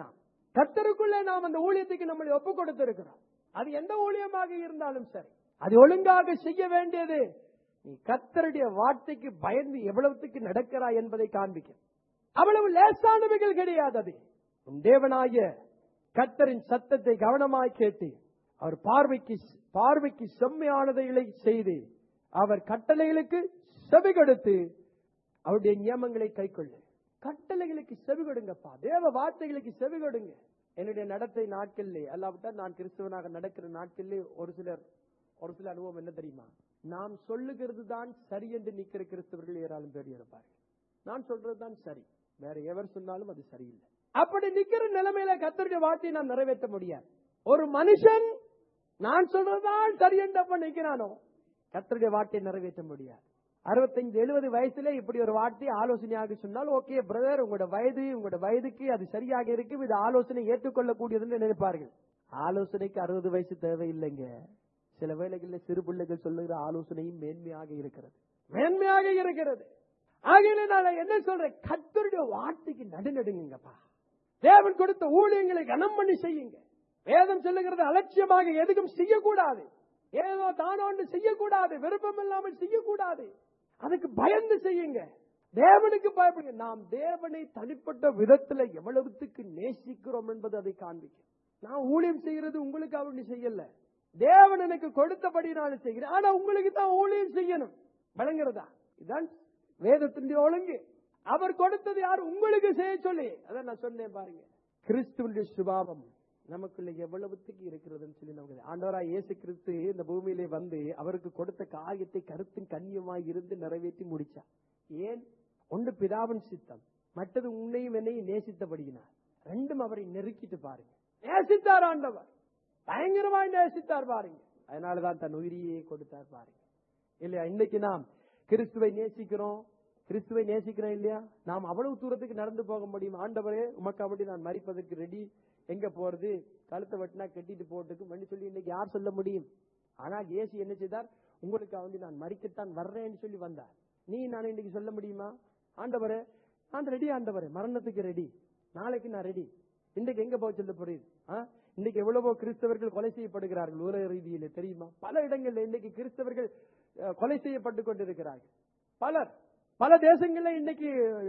கத்தருக்குள்ளே நாம் அந்த ஊழியத்துக்கு நம்மளை ஒப்பு கொடுத்திருக்கிறோம் அது எந்த ஊழியமாக இருந்தாலும் சரி அது ஒழுங்காக செய்ய வேண்டியது நீ கத்தருடைய வார்த்தைக்கு பயந்து எவ்வளவுக்கு நடக்கிறாய் என்பதை காண்பிக்க அவ்வளவு லேசானவைகள் கிடையாது அது உன் தேவனாய கத்தரின் சத்தத்தை கவனமாய் கேட்டு அவர் பார்வைக்கு பார்வைக்கு செம்மையானதைகளை செய்து அவர் கட்டளைகளுக்கு செவி கொடுத்து அவருடைய நியமங்களை கைக்கொள்ளு கட்டளைகளுக்கு செவி கொடுங்கப்பா தேவ வார்த்தைகளுக்கு செவி கொடுங்க என்னுடைய நடத்தை நாட்களிலே அல்லாவிட்டால் நான் கிறிஸ்தவனாக நடக்கிற நாட்களிலே ஒரு சிலர் ஒரு சில அனுபவம் என்ன தெரியுமா நாம் சொல்லுகிறது தான் சரி என்று நிக்கிற கிறிஸ்தவர்கள் ஏராளம் பேர் இருப்பார்கள் நான் சொல்றது தான் சரி வேற எவர் சொன்னாலும் அது சரியில்லை அப்படி நிக்கிற நிலைமையில கத்தருடைய வார்த்தையை நாம் நிறைவேற்ற முடியாது ஒரு மனுஷன் நான் சொல்றதுதான் சரி என்றப்ப நிக்கிறானோ கத்தருடைய வார்த்தையை நிறைவேற்ற முடியாது அறுபத்தஞ்சு எழுபது வயசுல இப்படி ஒரு வார்த்தை ஆலோசனையாக சொன்னால் ஓகே பிரதர் உங்களோட வயது உங்களோட வயதுக்கு அது சரியாக இருக்கு இது ஆலோசனை ஏற்றுக்கொள்ளக்கூடியதுன்னு நினைப்பார்கள் ஆலோசனைக்கு அறுபது வயசு தேவையில்லைங்க சில வேளைகளில் சிறு பிள்ளைகள் சொல்லுகிற ஆலோசனையும் மேன்மையாக இருக்கிறது மேன்மையாக இருக்கிறது ஆகையில நான் என்ன சொல்றேன் கத்தருடைய வார்த்தைக்கு நடுநடுங்கப்பா தேவன் கொடுத்த ஊழியங்களை கனம் பண்ணி செய்யுங்க வேதம் சொல்லுகிறது அலட்சியமாக எதுக்கும் செய்யக்கூடாது ஏதோ தானோண்டு செய்யக்கூடாது விருப்பம் இல்லாமல் செய்யக்கூடாது அதுக்கு பயந்து செய்யுங்க தேவனுக்கு பயப்படுங்க நாம் தேவனை தனிப்பட்ட விதத்துல எவ்வளவுத்துக்கு நேசிக்கிறோம் என்பது அதை காண்பிக்கும் நான் ஊழியம் செய்யறது உங்களுக்கு அப்படி செய்யல தேவன் எனக்கு கொடுத்தபடி நான் செய்கிறேன் ஆனா உங்களுக்கு தான் ஊழியம் செய்யணும் வழங்குறதா இதுதான் வேதத்தினுடைய ஒழுங்கு அவர் கொடுத்தது யார் உங்களுக்கு செய்ய சொல்லி அதான் நான் சொன்னேன் பாருங்க கிறிஸ்துவனுடைய சுபாவம் நமக்குள்ள எவ்வளவுத்துக்கு இருக்கிறதுன்னு சொல்லி நமக்கு ஆண்டவராய் இயேசு கிறிஸ்து இந்த பூமியிலே வந்து அவருக்கு கொடுத்த காரியத்தை கருத்தின் கண்ணியமாய் இருந்து நிறைவேற்றி முடிச்சார் ஏன் ஒன்று பிதாவின் சித்தம் மற்றது உன்னையும் என்னையும் நேசித்தபடியினார் ரெண்டும் அவரை நெருக்கிட்டு பாருங்க நேசித்தார் ஆண்டவர் பயங்கரமாய் நேசித்தார் பாருங்க அதனாலதான் தன் உயிரியே கொடுத்தார் பாருங்க இல்லையா இன்னைக்கு நாம் கிறிஸ்துவை நேசிக்கிறோம் கிறிஸ்துவை நேசிக்கிறோம் இல்லையா நாம் அவ்வளவு தூரத்துக்கு நடந்து போக முடியும் ஆண்டவரே உமக்கு அப்படி நான் மறிப்பதற்கு ரெடி எங்க போறது கழுத்தை வெட்டினா கட்டிட்டு போறதுக்கு மணி சொல்லி இன்னைக்கு யார் சொல்ல முடியும் ஆனால் இயேசு என்ன செய்தார் உங்களுக்கு வந்து நான் மறிக்கத்தான் வர்றேன்னு சொல்லி வந்தார் நீ நான் இன்னைக்கு சொல்ல முடியுமா ஆண்டவரே நான் ரெடி ஆண்டவரே மரணத்துக்கு ரெடி நாளைக்கு நான் ரெடி இன்றைக்கு எங்க போக சொல்ல போறீர் ஆ? இன்னைக்கு எவ்வளவோ கிறிஸ்தவர்கள் கொலை செய்யப்படுகிறார்கள் உலக ரீதியில தெரியுமா பல இடங்கள்ல இன்னைக்கு கிறிஸ்தவர்கள் அஹ், கொலை செய்யப்பட்டு கொண்டிருக்கிறார்கள் பலர் பல தேசங்கள்ல இன்னைக்கு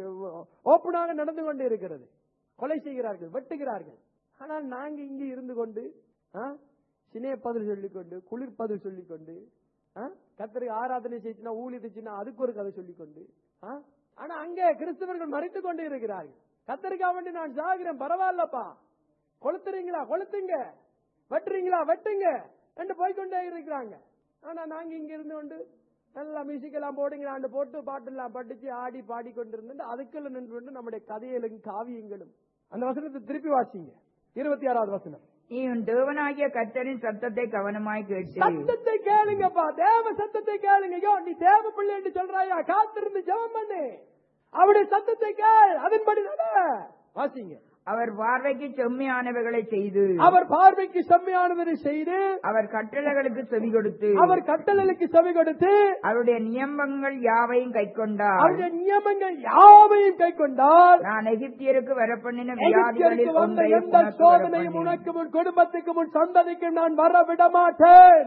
ஓப்பனாக நடந்து கொண்டு இருக்கிறது கொலை செய்கிறார்கள் வெட்டுகிறார்கள் ஆனால் நாங்க இங்க இருந்து கொண்டு ஆ, சினே பதில் சொல்லிக்கொண்டு குளிர் பதில் சொல்லிக்கொண்டு ஆ, கர்த்தருக்கு ஆராதனை செய்ச்சுன்னா ஊழியத்துச்சுன்னா அதுக்கு ஒரு கதை சொல்லிக்கொண்டு ஆ, ஆனா அங்க கிறிஸ்தவர்கள் மறைத்துக் கொண்டு இருக்கிறார்கள் கத்தருக்காக வேண்டி நான் சாகிறேன் பரவாயில்லப்பா கொளுத்துறீங்களா கொளுத்துங்க வெட்டுறீங்களா வெட்டுங்க என்று போய்க்கொண்டே இருக்கிறாங்க ஆனா நாங்க இங்க இருந்து கொண்டு நல்லா மியூசிக் எல்லாம் போடுங்களாண்டு போட்டு பாட்டெல்லாம் படிச்சு ஆடி பாடி கொண்டிருந்து அதுக்குள்ள நின்று கொண்டு நம்முடைய கதைகளும் காவியங்களும் அந்த வசனத்தை திருப்பி வாசிங்க இருபத்தி ஆறாவது வசனம் நீ உன் தேவனாகிய கர்த்தரின் சத்தத்தை கவனமாய் கேட்டு சத்தத்தை கேளுங்கப்பா தேவ சத்தத்தை கேளுங்க ஐயோ நீ தேவ பிள்ளை என்று சொல்றாயா காத்திருந்து ஜெபம் பண்ணு அவருடைய சத்தத்தை கேள் அதன்படி நட வாசிங்க அவர் பார்வைக்கு செம்மையானவைகளை செய்து அவர் பார்வைக்கு செம்மையானதை செய்து அவர் கட்டளைகளுக்கு செவி கொடுத்து அவர் கட்டளைக்கு செவி கொடுத்து அவருடைய நியமங்கள் யாவையும் கைக்கொண்டார் அவருடைய நியமங்கள் யாவையும் கை கொண்டால் நான் எகிப்தியருக்கு வரப்பண்ணின எகிப்தியருக்கு வியாதிகளில் வந்த ஒன்றை எந்த உனக்கு சோதனையும் வரப்பண்ணினேன். உனக்கு உன் குடும்பத்துக்கு உன் சந்ததிக்கு நான் வர விட மாட்டேன்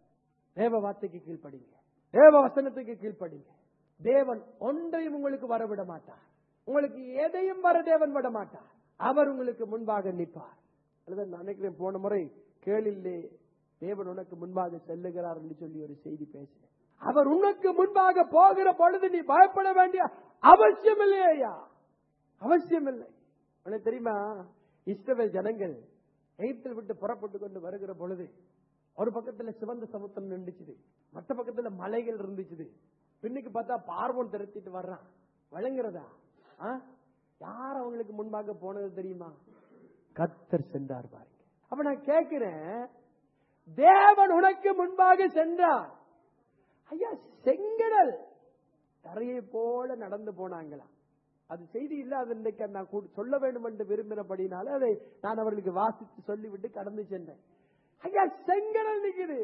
தேவ வார்த்தைக்கு கீழ்ப்படிங்க தேவ வசனத்துக்கு கீழ்ப்படிங்க தேவன் ஒன்றையும் உங்களுக்கு வர விட மாட்டார் உங்களுக்கு எதையும் வர தேவன் விட மாட்டார் அவர் உங்களுக்கு முன்பாக நிற்பார் அல்லது நான் நினைக்கிறேன் போன முறை கேளில்லே தேவன் உனக்கு முன்பாக செல்லுகிறார் என்று சொல்லி ஒரு செய்தி பேசினேன் அவர் உனக்கு முன்பாக போகிற பொழுது நீ பயப்பட வேண்டிய அவசியம் இல்லையா அவசியம் இல்லை உனக்கு தெரியுமா இஸ்ரவேல் ஜனங்கள் எகிப்தில் விட்டு புறப்பட்டு கொண்டு வருகிற பொழுது ஒரு பக்கத்துல சிவந்த சமுத்திரம் நின்றுச்சுது மற்ற பக்கத்துல மலைகள் இருந்துச்சுது பின்னுக்கு பார்த்தா பார்வன் திரட்டிட்டு வர்றான் வழங்குறதா ஆ? யார் அவங்களுக்கு முன்பாக போனது தெரியுமா கத்தர் சென்றார் பாருங்க அப்ப நான் கேட்கிறேன் தேவன் உனக்கு முன்பாக சென்றார் ஐயா செங்கடல் தரையை போல நடந்து போனாங்களாம் அது செய்தி இல்லாத இன்றைக்கு நான் கூ- சொல்ல வேண்டும் என்று விரும்பினபடினால அதை நான் அவர்களுக்கு வாசித்து சொல்லிவிட்டு கடந்து சென்றேன் ஐயா செங்கடல் நிக்குது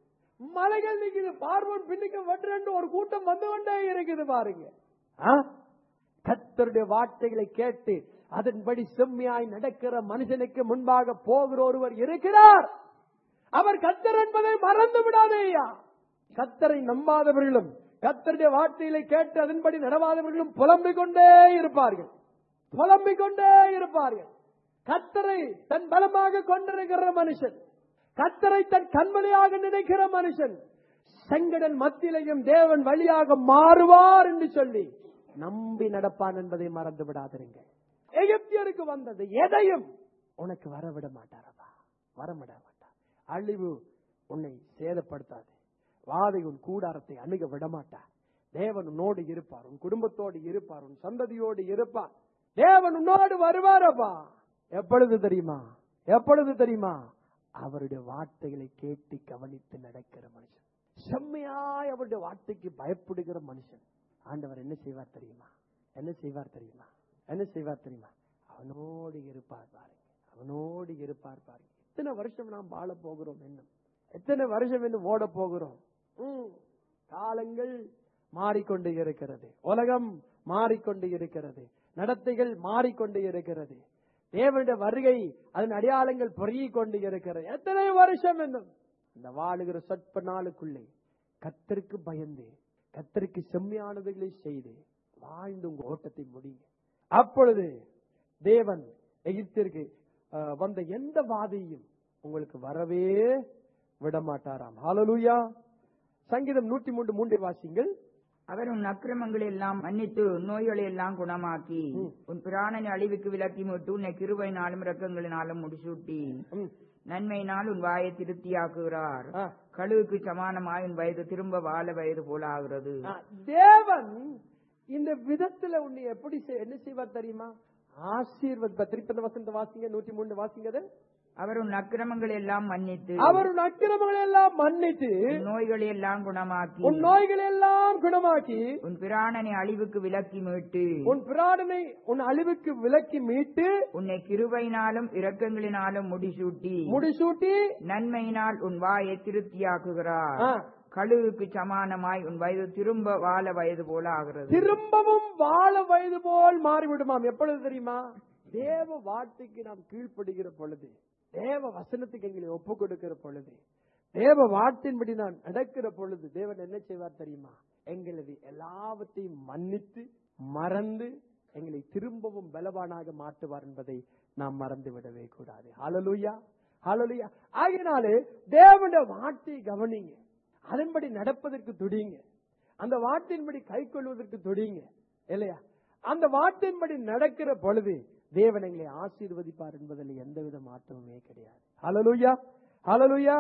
மலைகள் நிக்குது பார்வன் பின்னுக்கு வெட்டுறண்டு ஒரு கூட்டம் வந்து கொண்டே இருக்குது பாருங்க ஆ? கர்த்தருடைய வார்த்தைகளை கேட்டு அதன்படி செம்மையாய் நடக்கிற மனுஷனுக்கு முன்பாக போகிற ஒருவர் இருக்கிறார் அவர் கத்தர் என்பதை மறந்து விடாதேயா கத்தரை நம்பாதவர்களும் கத்தருடைய வார்த்தைகளை கேட்டு அதன்படி நடவாதவர்களும் புலம்பிக் கொண்டே இருப்பார்கள் புலம்பிக் கொண்டே இருப்பார்கள் கத்தரை தன் பலமாக கொண்டிருக்கிற மனுஷன் கத்தரை தன் கண்மலையாக நினைக்கிற மனுஷன் செங்கடல் மத்தியிலையும் தேவன் வழியாக மாறுவார் என்று சொல்லி நம்பி நடப்பான் என்பதை மறந்து விடாதிருங்க எகிப்தியருக்கு வந்தது எதையும் உனக்கு வரவிட மாட்டாரப்பா வரவிட மாட்டார் அழிவு உன்னை சேதப்படுத்தாது வாதை உன் கூடாரத்தை அணுக விட மாட்டார் தேவன் உன்னோடு இருப்பார் உன் குடும்பத்தோடு இருப்பார் உன் சந்ததியோடு இருப்பார் தேவன் உன்னோடு வருவாரப்பா எப்பொழுது தெரியுமா எப்பொழுது தெரியுமா அவருடைய வார்த்தைகளை கேட்டு கவனித்து நடக்கிற மனுஷன் செம்மையாய் அவருடைய வார்த்தைக்கு பயப்படுகிற மனுஷன் ஆண்டவர் என்ன செய்வார் தெரியுமா என்ன செய்வார் தெரியுமா என்ன செய்வார் தெரியுமா அவனோடு இருப்பார் பாருங்க அவனோடு இருப்பார் பாருங்க எத்தனை வருஷம் நாம் வாழ போகிறோம் இன்னும் எத்தனை வருஷம் இன்னும் ஓட போகிறோம் ம். காலங்கள் மாறிக்கொண்டு இருக்கிறது உலகம் மாறிக்கொண்டு இருக்கிறது நடத்தைகள் மாறிக்கொண்டு இருக்கிறது தேவனுடைய வருகை அதன் அடையாளங்கள் பொருகிக் கொண்டு இருக்கிறது எத்தனை வருஷம் இன்னும் இந்த வாழுகிற சொற்ப நாளுக்குள்ளே கத்தருக்கு பயந்து கத்தருக்கு செம்மையானதுகளை செய்து வாழ்ந்து உங்க ஓட்டத்தை முடியுங்க அப்பொழுது தேவன் எகிப்திற்கு அஹ், வந்த எந்த வாதையும் உங்களுக்கு வரவே விட மாட்டாராம் ஹalleluya சங்கீதம் நூற்றி மூன்று மூன்றை வாசிங்கள் அவர் உன் அக்கிரமங்களை எல்லாம் மன்னித்து உன் நோய்களை எல்லாம் குணமாக்கி ம். உன் பிராணனை அழிவுக்கு விலக்கி மீட்டு உன்னை கிருபையினாலும் இரக்கங்களினாலும் முடிசூட்டி ம். நன்மையினால் உன் வாயை திருப்தியாக்குகிறார் ஆ. கழுவுக்கு சமானமாய் உன் வயது திரும்ப வாழ வயது போல ஆகிறது ஆ, தேவன் இந்த விதத்துல உன்னை எப்படி செய்- என்ன செய்வார் தெரியுமா ஆசீர்வத் திருப்பி அந்த வசந்த வாசிங்க நூற்றி மூணு வாசிங்க அதை. அவர் உன் அக்கிரமங்களை எல்லாம் மன்னித்து அவர் உன் அக்கிரமங்களை எல்லாம் மன்னித்து உன் நோய்களை எல்லாம் குணமாக்கி உன் நோய்களை எல்லாம் குணமாக்கி உன் பிராணனை அழிவுக்கு விலக்கி மீட்டு உன் பிராடனை உன் அழிவுக்கு விலக்கி மீட்டு உன்னை கிருபையினாலும் இரக்கங்களினாலும் முடிசூட்டி முடிசூட்டி நன்மையினால் உன் வாயை திருப்தியாக்குகிறார் ஆ, கழுவுக்கு சமானமாய் உன் வயது திரும்ப வாழ வயது போல ஆகிறது திரும்பவும் வாழ வயது போல் மாறிவிடுமாம் எப்பொழுது தெரியுமா தேவ வார்த்தைக்கு நாம் கீழ்ப்படுகிற பொழுது தேவ வசனத்துக்கு எங்களை ஒப்பு கொடுக்கிற பொழுது தேவ வார்த்தையின்படி நான் நடக்கிற பொழுது தேவன் என்ன செய்வார் தெரியுமா எங்களது எல்லாவற்றையும் மன்னித்து மறந்து எங்களை திரும்பவும் பலவானாக மாற்றுவார் என்பதை நாம் மறந்து விடவே கூடாது ஹalleluya ஹalleluya ஆகையினாலே தேவனுடைய வார்த்தையை கவனிங்க அதன்படி நடப்பதற்கு துடிங்க அந்த வார்த்தையின்படி கை கொள்வதற்கு துடிங்க இல்லையா அந்த வார்த்தையின்படி நடக்கிற பொழுது தேவன் எங்களை ஆசீர்வதிப்பார் என்பதில் எந்தவித மாற்றமுமே கிடையாது ஹalleluya ஹalleluya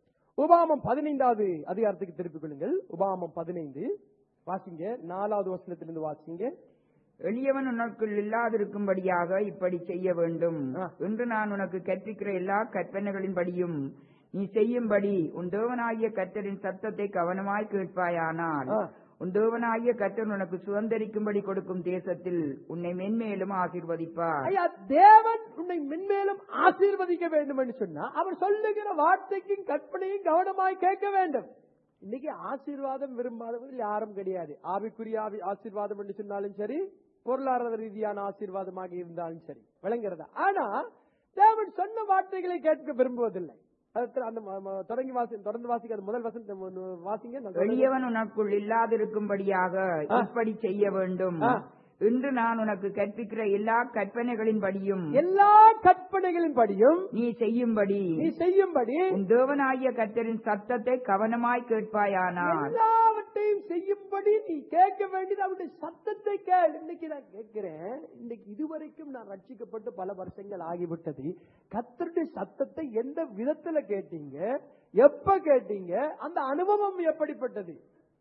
உபாமம் பதினைந்தாவது அதிகாரத்துக்கு திருப்பிக் கொள்ளுங்கள் உபாமம் பதினைந்து வாசிங்க நாலாவது வசனத்திலிருந்து வாசிங்க எளியவன் உனக்குள் இல்லாதிருக்கும்படியாக இப்படி செய்ய வேண்டும் ஆ. என்று நான் உனக்கு கற்பிக்கிற எல்லா கற்பனைகளின்படியும் நீ செய்யும்படி உன் தேவனாகிய கர்த்தரின் சத்தத்தை கவனமாய் கேட்பாயானால் ஆ. உன் தேவனாகிய கர்த்தர் உனக்கு சுதந்தரிக்கும்படி கொடுக்கும் தேசத்தில் உன்னை மென்மேலும் ஆசீர்வதிப்பார் ஐயா தேவன் உன்னை மென்மேலும் ஆசீர்வதிக்க வேண்டும் என்று சொன்னா அவர் சொல்லுகிற வார்த்தைக்கும் கற்பனையும் கவனமாய் கேட்க வேண்டும் இன்னைக்கு ஆசீர்வாதம் விரும்பாதவர்கள் யாரும் கிடையாது ஆவிக்குரிய ஆவி ஆசீர்வாதம் என்று சொன்னாலும் சரி பொருளாதார ரீதியான ஆசீர்வாதமாக இருந்தாலும் சரி விளங்குறதா ஆனா தேவன் சொன்ன வார்த்தைகளை கேட்க விரும்புவதில்லை அது அந்த ம- ம- தொடங்கி வாசி தொடர்ந்து வாசிக்க அது முதல் வசந்த வாசிங்க நான் சொல்றேன். எளியவன் உனக்குள் இல்லாதிருக்கும்படியாக ஆ. இப்படி செய்ய வேண்டும் ஆ. இன்று நான் உனக்கு கற்பிக்கிற எல்லா கற்பனைகளின்படியும் எல்லா கற்பனைகளின் படியும் நீ செய்யும்படி நீ செய்யும்படி உன் தேவனாகிய கர்த்தரின் சத்தத்தை கவனமாய் கேட்பாயானால் எல்லாவற்றையும் செய்யும்படி நீ கேட்க வேண்டியது அவருடைய சத்தத்தை கேள் இன்னைக்கு நான் கேட்கிறேன் இன்னைக்கு இதுவரைக்கும் நான் ரட்சிக்கப்பட்டு பல வருஷங்கள் ஆகிவிட்டது கத்தருடைய சத்தத்தை எந்த விதத்துல கேட்டீங்க எப்ப கேட்டீங்க அந்த அனுபவம் எப்படிப்பட்டது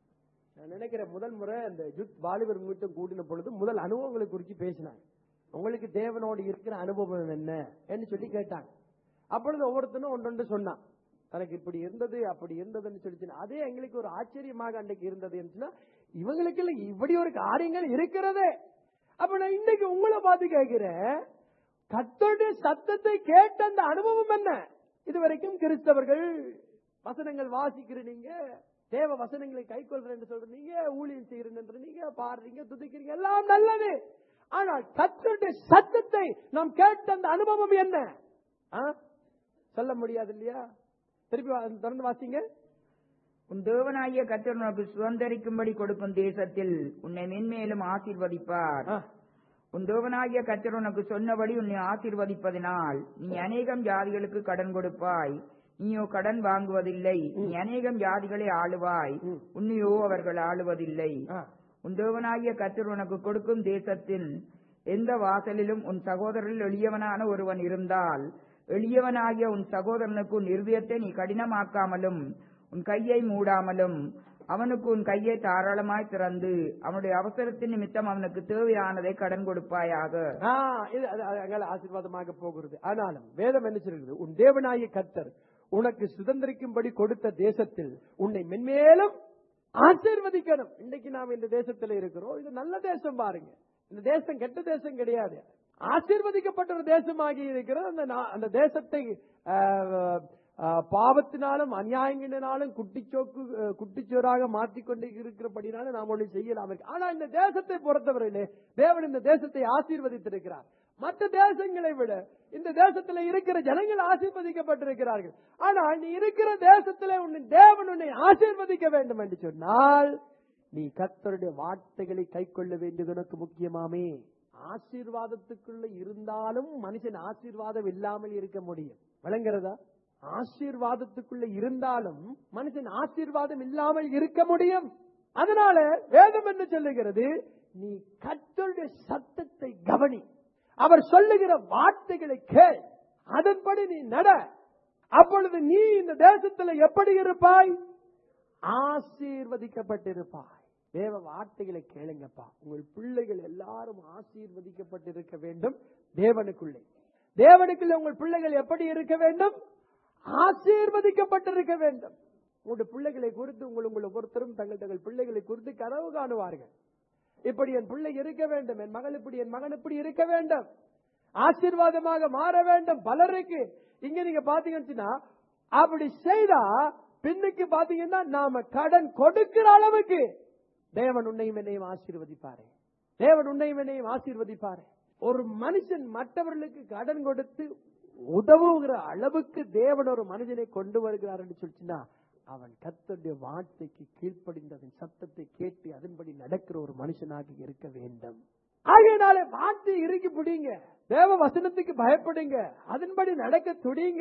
நான் நினைக்கிறேன் முதல் முறை அந்த யுத் வாலிபர் மீட்டும் கூட்டின பொழுது முதல் அனுபவங்களை குறித்து பேசினாங்க உங்களுக்கு தேவனோடு இருக்கிற அனுபவம் என்ன என்று சொல்லி கேட்டாங்க அப்பொழுது ஒவ்வொருத்தனும் ஒன்றொன்று சொன்னான் தனக்கு இப்படி இருந்தது அப்படி இருந்ததுன்னு சொல்லி அதே எங்களுக்கு ஒரு ஆச்சரியமாக அன்றைக்கு இருந்தது சொன்னா இவங்களுக்கு இல்ல இப்படி ஒரு காரியங்கள் இருக்கிறதே அப்ப நான் இன்னைக்கு உங்களை பார்த்து கேட்கிறேன் கத்தோடைய சத்தத்தை கேட்ட அந்த அனுபவம் என்ன இதுவரைக்கும் கிறிஸ்தவர்கள் வசனங்கள் வாசிக்கிற நீங்க தேவ வசனங்களை கை கொள்றேன்னு சொல்றீங்க ஊழியம் செய்யறேன்னு நீங்க பாடுறீங்க துதிக்கிறீங்க எல்லாம் நல்லது ஆனால் கத்தருடைய சத்தத்தை நாம் கேட்ட அந்த அனுபவம் என்ன ஆ? சொல்ல முடியாது இல்லையா திருப்பி வா- தொடர்ந்து வாசிங்க உன் தேவனாகிய கர்த்தர் உனக்கு சுதந்திரிக்கும்படி கொடுக்கும் தேசத்தில் உன்னை மென்மேலும் ஆசீர்வதிப்பார் ஆ. உன் தேவனாகிய கர்த்தர் உனக்கு சொன்னபடி உன்னை ஆசீர்வதிப்பதினால் நீ அநேகம் ஜாதிகளுக்கு கடன் கொடுப்பாய் நீயோ கடன் வாங்குவதில்லை நீ அநேகம் ஜாதிகளை ஆளுவாய் ம். உன்னையோ அவர்கள் ஆளுவதில்லை ஆ. உன் தேவனாகிய கர்த்தர் உனக்கு கொடுக்கும் தேசத்தில் எந்த வாசலிலும் உன் சகோதரரில் எளியவனான ஒருவன் இருந்தால் எளியவனாகிய உன் சகோதரனுக்கு உன் இருதயத்தை நீ கடினமாக்காமலும் உன் கையை மூடாமலும் அவனுக்கு உன் கையை தாராளமாய் திறந்து அவனுடைய அவசரத்தின் நிமித்தம் அவனுக்கு தேவையானதை கடன் கொடுப்பாயாக ஆ, இது அது- அது அங்கால ஆசீர்வாதமாக போகிறது ஆனாலும் வேதம் என்ன சொல்கிறது உன் தேவனாகிய கர்த்தர் உனக்கு சுதந்திரிக்கும்படி கொடுத்த தேசத்தில் உன்னை மென்மேலும் ஆசீர்வதிக்கணும் இன்னைக்கு நாம் இந்த தேசத்துல இருக்கிறோம் இது நல்ல தேசம் பாருங்க இந்த தேசம் கெட்ட தேசம் கிடையாது ஆசீர்வதிக்கப்பட்ட ஒரு தேசமாகி இருக்கிறது அந்த நா- அந்த தேசத்தை ஆ, ஆ, பாவத்தினாலும் அநியாயங்களினாலும் குட்டிச்சோக்கு அஹ், குட்டிச்சோராக மாற்றிக்கொண்டு இருக்கிறபடினால நாம் ஒன்று செய்யலாம் இருக்கு. ஆனா இந்த தேசத்தை பொறுத்தவரையிலே தேவன் இந்த தேசத்தை ஆசீர்வதித்திருக்கிறார் மற்ற தேசங்களை விட இந்த தேசத்துல இருக்கிற ஜனங்கள் ஆசீர்வதிக்கப்பட்டிருக்கிறார்கள் ஆனால் நீ இருக்கிற தேசத்துல உன்னை தேவன் உன்னை ஆசீர்வதிக்க வேண்டும் என்று சொன்னால் நீ கர்த்தருடைய வார்த்தைகளை கைக்கொள்ள வேண்டியது உனக்கு முக்கியமாமே ஆசீர்வாதத்துக்குள்ள இருந்தாலும் மனுஷன் ஆசீர்வாதம் இல்லாமல் இருக்க முடியும் விளங்குறதா ஆசீர்வாதத்துக்குள்ள இருந்தாலும் மனுஷன் ஆசீர்வாதம் இல்லாமல் இருக்க முடியும் அதனால வேதம் என்ன சொல்லுகிறது நீ கர்த்தருடைய சத்தத்தை கவனி அவர் சொல்லுகிற வார்த்தைகளை கேள் அதன்படி நீ நட அப்பொழுது நீ இந்த தேசத்துல எப்படி இருப்பாய் ஆசீர்வதிக்கப்பட்டிருப்பாய் தேவ வார்த்தைகளை கேளுங்கப்பா உங்கள் பிள்ளைகள் எல்லாரும் ஆசீர்வதிக்கப்பட்டிருக்க வேண்டும் தேவனுக்குள்ளே தேவனுக்குள்ளே உங்கள் பிள்ளைகள் எப்படி இருக்க வேண்டும் ஆசீர்வதிக்கப்பட்டிருக்க வேண்டும் உங்களுடைய பிள்ளைகளை குறித்து உங்கள் உங்கள் ஒவ்வொருத்தரும் தங்கள் தங்கள் பிள்ளைகளை குறித்து கனவு காணுவார்கள் இப்படி என் பிள்ளை இருக்க வேண்டும் என் மகள் இப்படி என் மகன் இப்படி இருக்க வேண்டும் ஆசீர்வாதமாக மாற வேண்டும் பலருக்கு இங்க நீங்க பாத்தீங்கன்னா அப்படி செய்தா பின்னுக்கு பாத்தீங்கன்னா நாம கடன் கொடுக்கிற அளவுக்கு தேவன் உன்னையும் என்னையும் ஆசீர்வதிப்பாரு தேவன் உன்னையும் என்னையும் ஆசீர்வதிப்பாரு ஒரு மனுஷன் மற்றவர்களுக்கு கடன் கொடுத்து உதவுகிற அளவுக்கு தேவன் ஒரு மனிதனை கொண்டு வருகிறார் என்று சொல்லிச்சுன்னா அவன் கர்த்தருடைய வார்த்தைக்கு கீழ்ப்படிந்து அதன் சத்தத்தை கேட்டு அதன்படி நடக்கிற ஒரு மனுஷனாக இருக்க வேண்டும் ஆகையினாலே வார்த்தை இறுக்கி பிடிங்க தேவ வசனத்துக்கு பயப்படுங்க அதன்படி நடக்க துடிங்க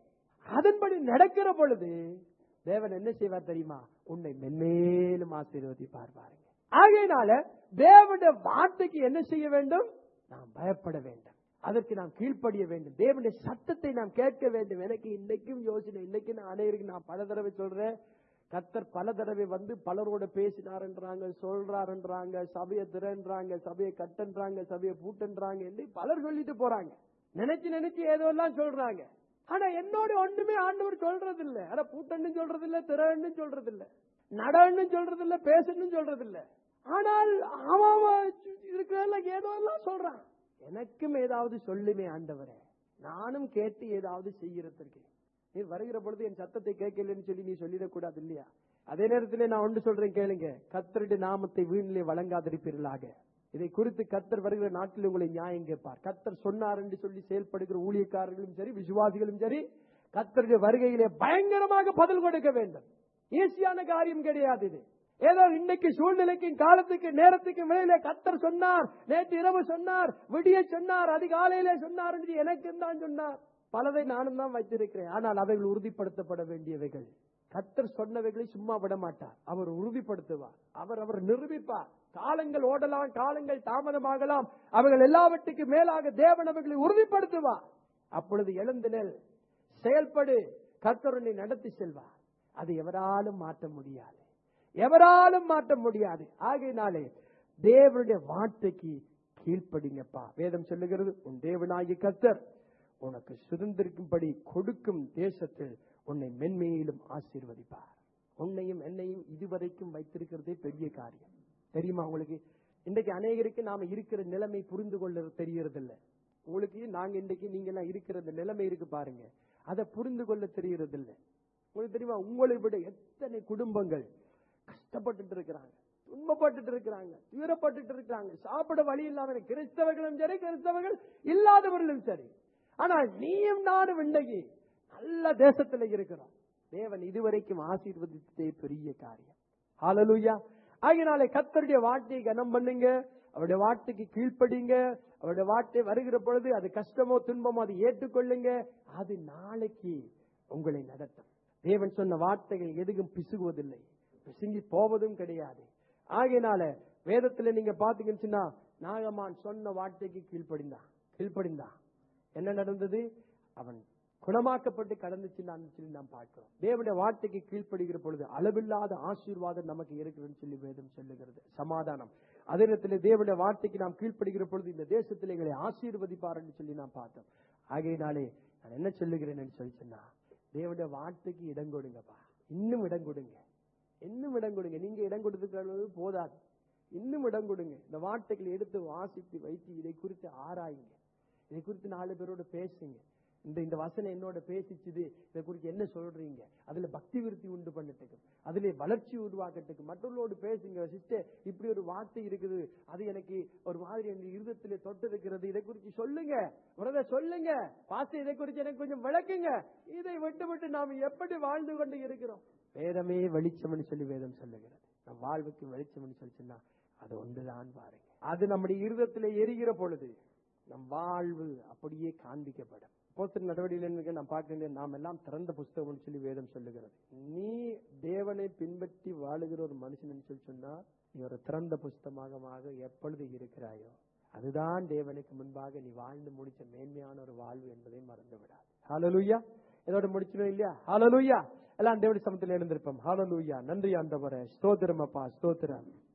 அதன்படி நடக்கிற பொழுது தேவன் என்ன செய்வார் தெரியுமா உன்னை மென்மேலும் ஆசீர்வதிப்பார் பாருங்க ஆகையினால தேவனுடைய வார்த்தைக்கு என்ன செய்ய வேண்டும் நாம் பயப்பட வேண்டும் அதற்கு நாம் கீழ்ப்படிய வேண்டும் தேவனுடைய சத்தத்தை நாம் கேட்க வேண்டும் எனக்கு இன்னைக்கும் யோசனை இன்னைக்கு நான் அனைவருக்கு நான் பல தடவை சொல்றேன் கத்தர் பல தடவை வந்து பலரோட பேசினார்ன்றாங்க சொல்றாருன்றாங்க சபையை திறன்றாங்க சபையை கட்டன்றாங்க சபையை பூட்டன்றாங்க என்று பலர் சொல்லிட்டு போறாங்க நினைச்சு நினைச்சு ஏதோ எல்லாம் சொல்றாங்க ஆனா என்னோட ஒண்ணுமே ஆண்டவர் சொல்றது இல்ல ஆனா பூட்டன்னு சொல்றது இல்ல திறன்னு சொல்றது இல்ல நடன்னு சொல்றது இல்ல பேசன்னு சொல்றது இல்ல ஆனால் அவன் அவன் இருக்கிறதெல்லாம் ஏதோ எல்லாம் சொல்றான் எனக்கும் ஏதாவது சொல்லுமே ஆண்டவரே நானும் கேட்டு ஏதாவது செய்யறதற்கு நீ வருகிற பொழுது என் சத்தத்தை கேட்கலன்னு சொல்லி நீ சொல்லிடக்கூடாது இல்லையா அதே நேரத்திலே நான் ஒன்று சொல்றேன் கேளுங்க கத்தருடைய நாமத்தை வீணிலே வழங்காதிருப்பீர்களாக இதை குறித்து கத்தர் வருகிற நாட்டில் உங்களை நியாயம் கேட்பார் கத்தர் சொன்னார் என்று சொல்லி செயல்படுகிற ஊழியக்காரர்களும் சரி விசுவாசிகளும் சரி கத்தருடைய வருகையிலே பயங்கரமாக பதில் கொடுக்க வேண்டும் ஈஸியான காரியம் கிடையாது இது ஏதோ இன்னைக்கு சூழ்நிலைக்கு காலத்துக்கு நேரத்துக்கு மேலே கத்தர் சொன்னார் நேற்று இரவு சொன்னார் விடிய சொன்னார் அதிகாலையிலே சொன்னார் என்று எனக்கு தான் சொன்னார் பலதை நானும் தான் வைத்திருக்கிறேன் ஆனால் அவைகள் உறுதிப்படுத்தப்பட வேண்டியவைகள் கத்தர் சொன்னவைகளை சும்மா விட மாட்டார் அவர் உறுதிப்படுத்துவார் அவர் அவர் நிரூபிப்பார் காலங்கள் ஓடலாம் காலங்கள் தாமதமாகலாம் அவைகள் எல்லாவற்றுக்கு மேலாக தேவன் அவைகளை உறுதிப்படுத்துவார் அப்பொழுது எழுந்து நெல் செயல்படு கத்தருனை நடத்தி செல்வார் அது எவராலும் மாற்ற முடியாது எவராலும் மாற்ற முடியாது ஆகையினாலே தேவனுடைய வார்த்தைக்கு கீழ்ப்படிங்கப்பா வேதம் சொல்லுகிறது உன் தேவனாகிய கத்தர் உனக்கு சுதந்திரிக்கும்படி கொடுக்கும் தேசத்தில் உன்னை மென்மையிலும் ஆசீர்வதிப்பார் உன்னையும் என்னையும் இதுவரைக்கும் வைத்திருக்கிறதே பெரிய காரியம் தெரியுமா உங்களுக்கு இன்றைக்கு அநேகருக்கு நாம இருக்கிற நிலைமை புரிந்து கொள்ள தெரியறதில்ல உங்களுக்கு நாங்க இன்றைக்கு நீங்க எல்லாம் இருக்கிற இந்த நிலைமை இருக்கு பாருங்க அதை புரிந்து கொள்ள தெரியறதில்ல உங்களுக்கு தெரியுமா உங்களை விட எத்தனை குடும்பங்கள் கஷ்டப்பட்டுட்டு இருக்கிறாங்க துன்பப்பட்டுட்டு இருக்கிறாங்க துயரப்பட்டுட்டு இருக்கிறாங்க சாப்பிட வழி இல்லாத கிறிஸ்தவர்களும் சரி கிறிஸ்தவர்கள் இல்லாதவர்களும் சரி ஆனால் நீயும் நானும் இன்றைக்கு நல்ல தேசத்துல இருக்கிறோம் தேவன் இதுவரைக்கும் ஆசீர்வதித்தே பெரிய காரியம் ஹalleluya ஆகினாலே கர்த்தருடைய வார்த்தையை கனம் பண்ணுங்க அவருடைய வார்த்தைக்கு கீழ்ப்படிங்க அவருடைய வார்த்தை வருகிற பொழுது அது கஷ்டமோ துன்பமோ அதை ஏற்றுக்கொள்ளுங்க அது நாளைக்கு உங்களை நடத்தும் தேவன் சொன்ன வார்த்தைகள் எதுவும் பிசுகுவதில்லை பிசுங்கி போவதும் கிடையாது ஆகையினால வேதத்துல நீங்க பாத்தீங்கன்னு சொன்னா நாகமான் சொன்ன வார்த்தைக்கு கீழ்ப்படிந்தான் கீழ்ப்படிந்தான் என்ன நடந்தது அவன் குணமாக்கப்பட்டு கடந்துச்சுன்னு சொல்லி நாம் பார்க்கிறோம் தேவனுடைய வார்த்தைக்கு கீழ்ப்படுகிற பொழுது அளவில்லாத ஆசீர்வாதம் நமக்கு இருக்குதுன்னு சொல்லி வேதம் சொல்லுகிறது சமாதானம் அதே நேரத்தில் தேவனுடைய வார்த்தைக்கு நாம் கீழ்ப்படுகிற பொழுது இந்த தேசத்தில் எங்களை ஆசீர்வதிப்பார் என்று சொல்லி நாம் பார்த்தோம் ஆகையினாலே நான் என்ன சொல்லுகிறேன் சொல்லி சொன்னா தேவனுடைய வார்த்தைக்கு இடம் கொடுங்கப்பா இன்னும் இடம் கொடுங்க இன்னும் இடம் கொடுங்க நீங்க இடம் கொடுத்துக்கிறது போதாது இன்னும் இடம் கொடுங்க இந்த வார்த்தைகளை எடுத்து வாசித்து வைத்து இதை குறித்து ஆராயுங்க இதை குறித்து நாலு பேரோட பேசுங்க இந்த இந்த வசனம் என்னோட பேசிச்சுது இதை குறித்து என்ன சொல்றீங்க அதுல பக்தி விருத்தி உண்டு பண்ணட்டுக்கு அதுல வளர்ச்சி உருவாக்கட்டுக்கு மற்றவர்களோடு பேசுங்க சிஸ்டர் இப்படி ஒரு வார்த்தை இருக்குது அது எனக்கு ஒரு மாதிரி என் இருதயத்திலே தொட்டு இருக்கிறது இதை குறித்து சொல்லுங்க உறத சொல்லுங்க பாஸ்டர் இதை குறித்து எனக்கு கொஞ்சம் விளக்குங்க இதை விட்டு விட்டு நாம் எப்படி வாழ்ந்து கொண்டு இருக்கிறோம் வேதமே வெளிச்சம்னு சொல்லி வேதம் சொல்லுகிறது நம் வாழ்வுக்கு வெளிச்சம்னு சொல்லி சொன்னா அது ஒன்றுதான் பாருங்க அது நம்முடைய இருதயத்திலே எரிகிற பொழுது நம் வாழ்வு அப்படியே காண்பிக்கப்படும் போஸ்டர் நடவடிக்கைகள் நான் பார்க்கிறேன் நாம் எல்லாம் திறந்த புஸ்தகம் சொல்லி வேதம் சொல்லுகிறது நீ தேவனை பின்பற்றி வாழுகிற ஒரு மனுஷன் சொல்லி சொன்னா நீ ஒரு திறந்த புஸ்தகமாக எப்பொழுது இருக்கிறாயோ அதுதான் தேவனுக்கு முன்பாக நீ வாழ்ந்து முடிச்ச மேன்மையான ஒரு வாழ்வு என்பதை மறந்து விடாது ஹalleluya இதோட முடிச்சிடும் இல்லையா ஹalleluya எல்லாம் தேவனுடைய சமத்தில் எழுந்திருப்போம் ஹalleluya நன்றி ஆண்டவரே ஸ்தோத்திரம் அப்பா ஸ்தோத்திரம்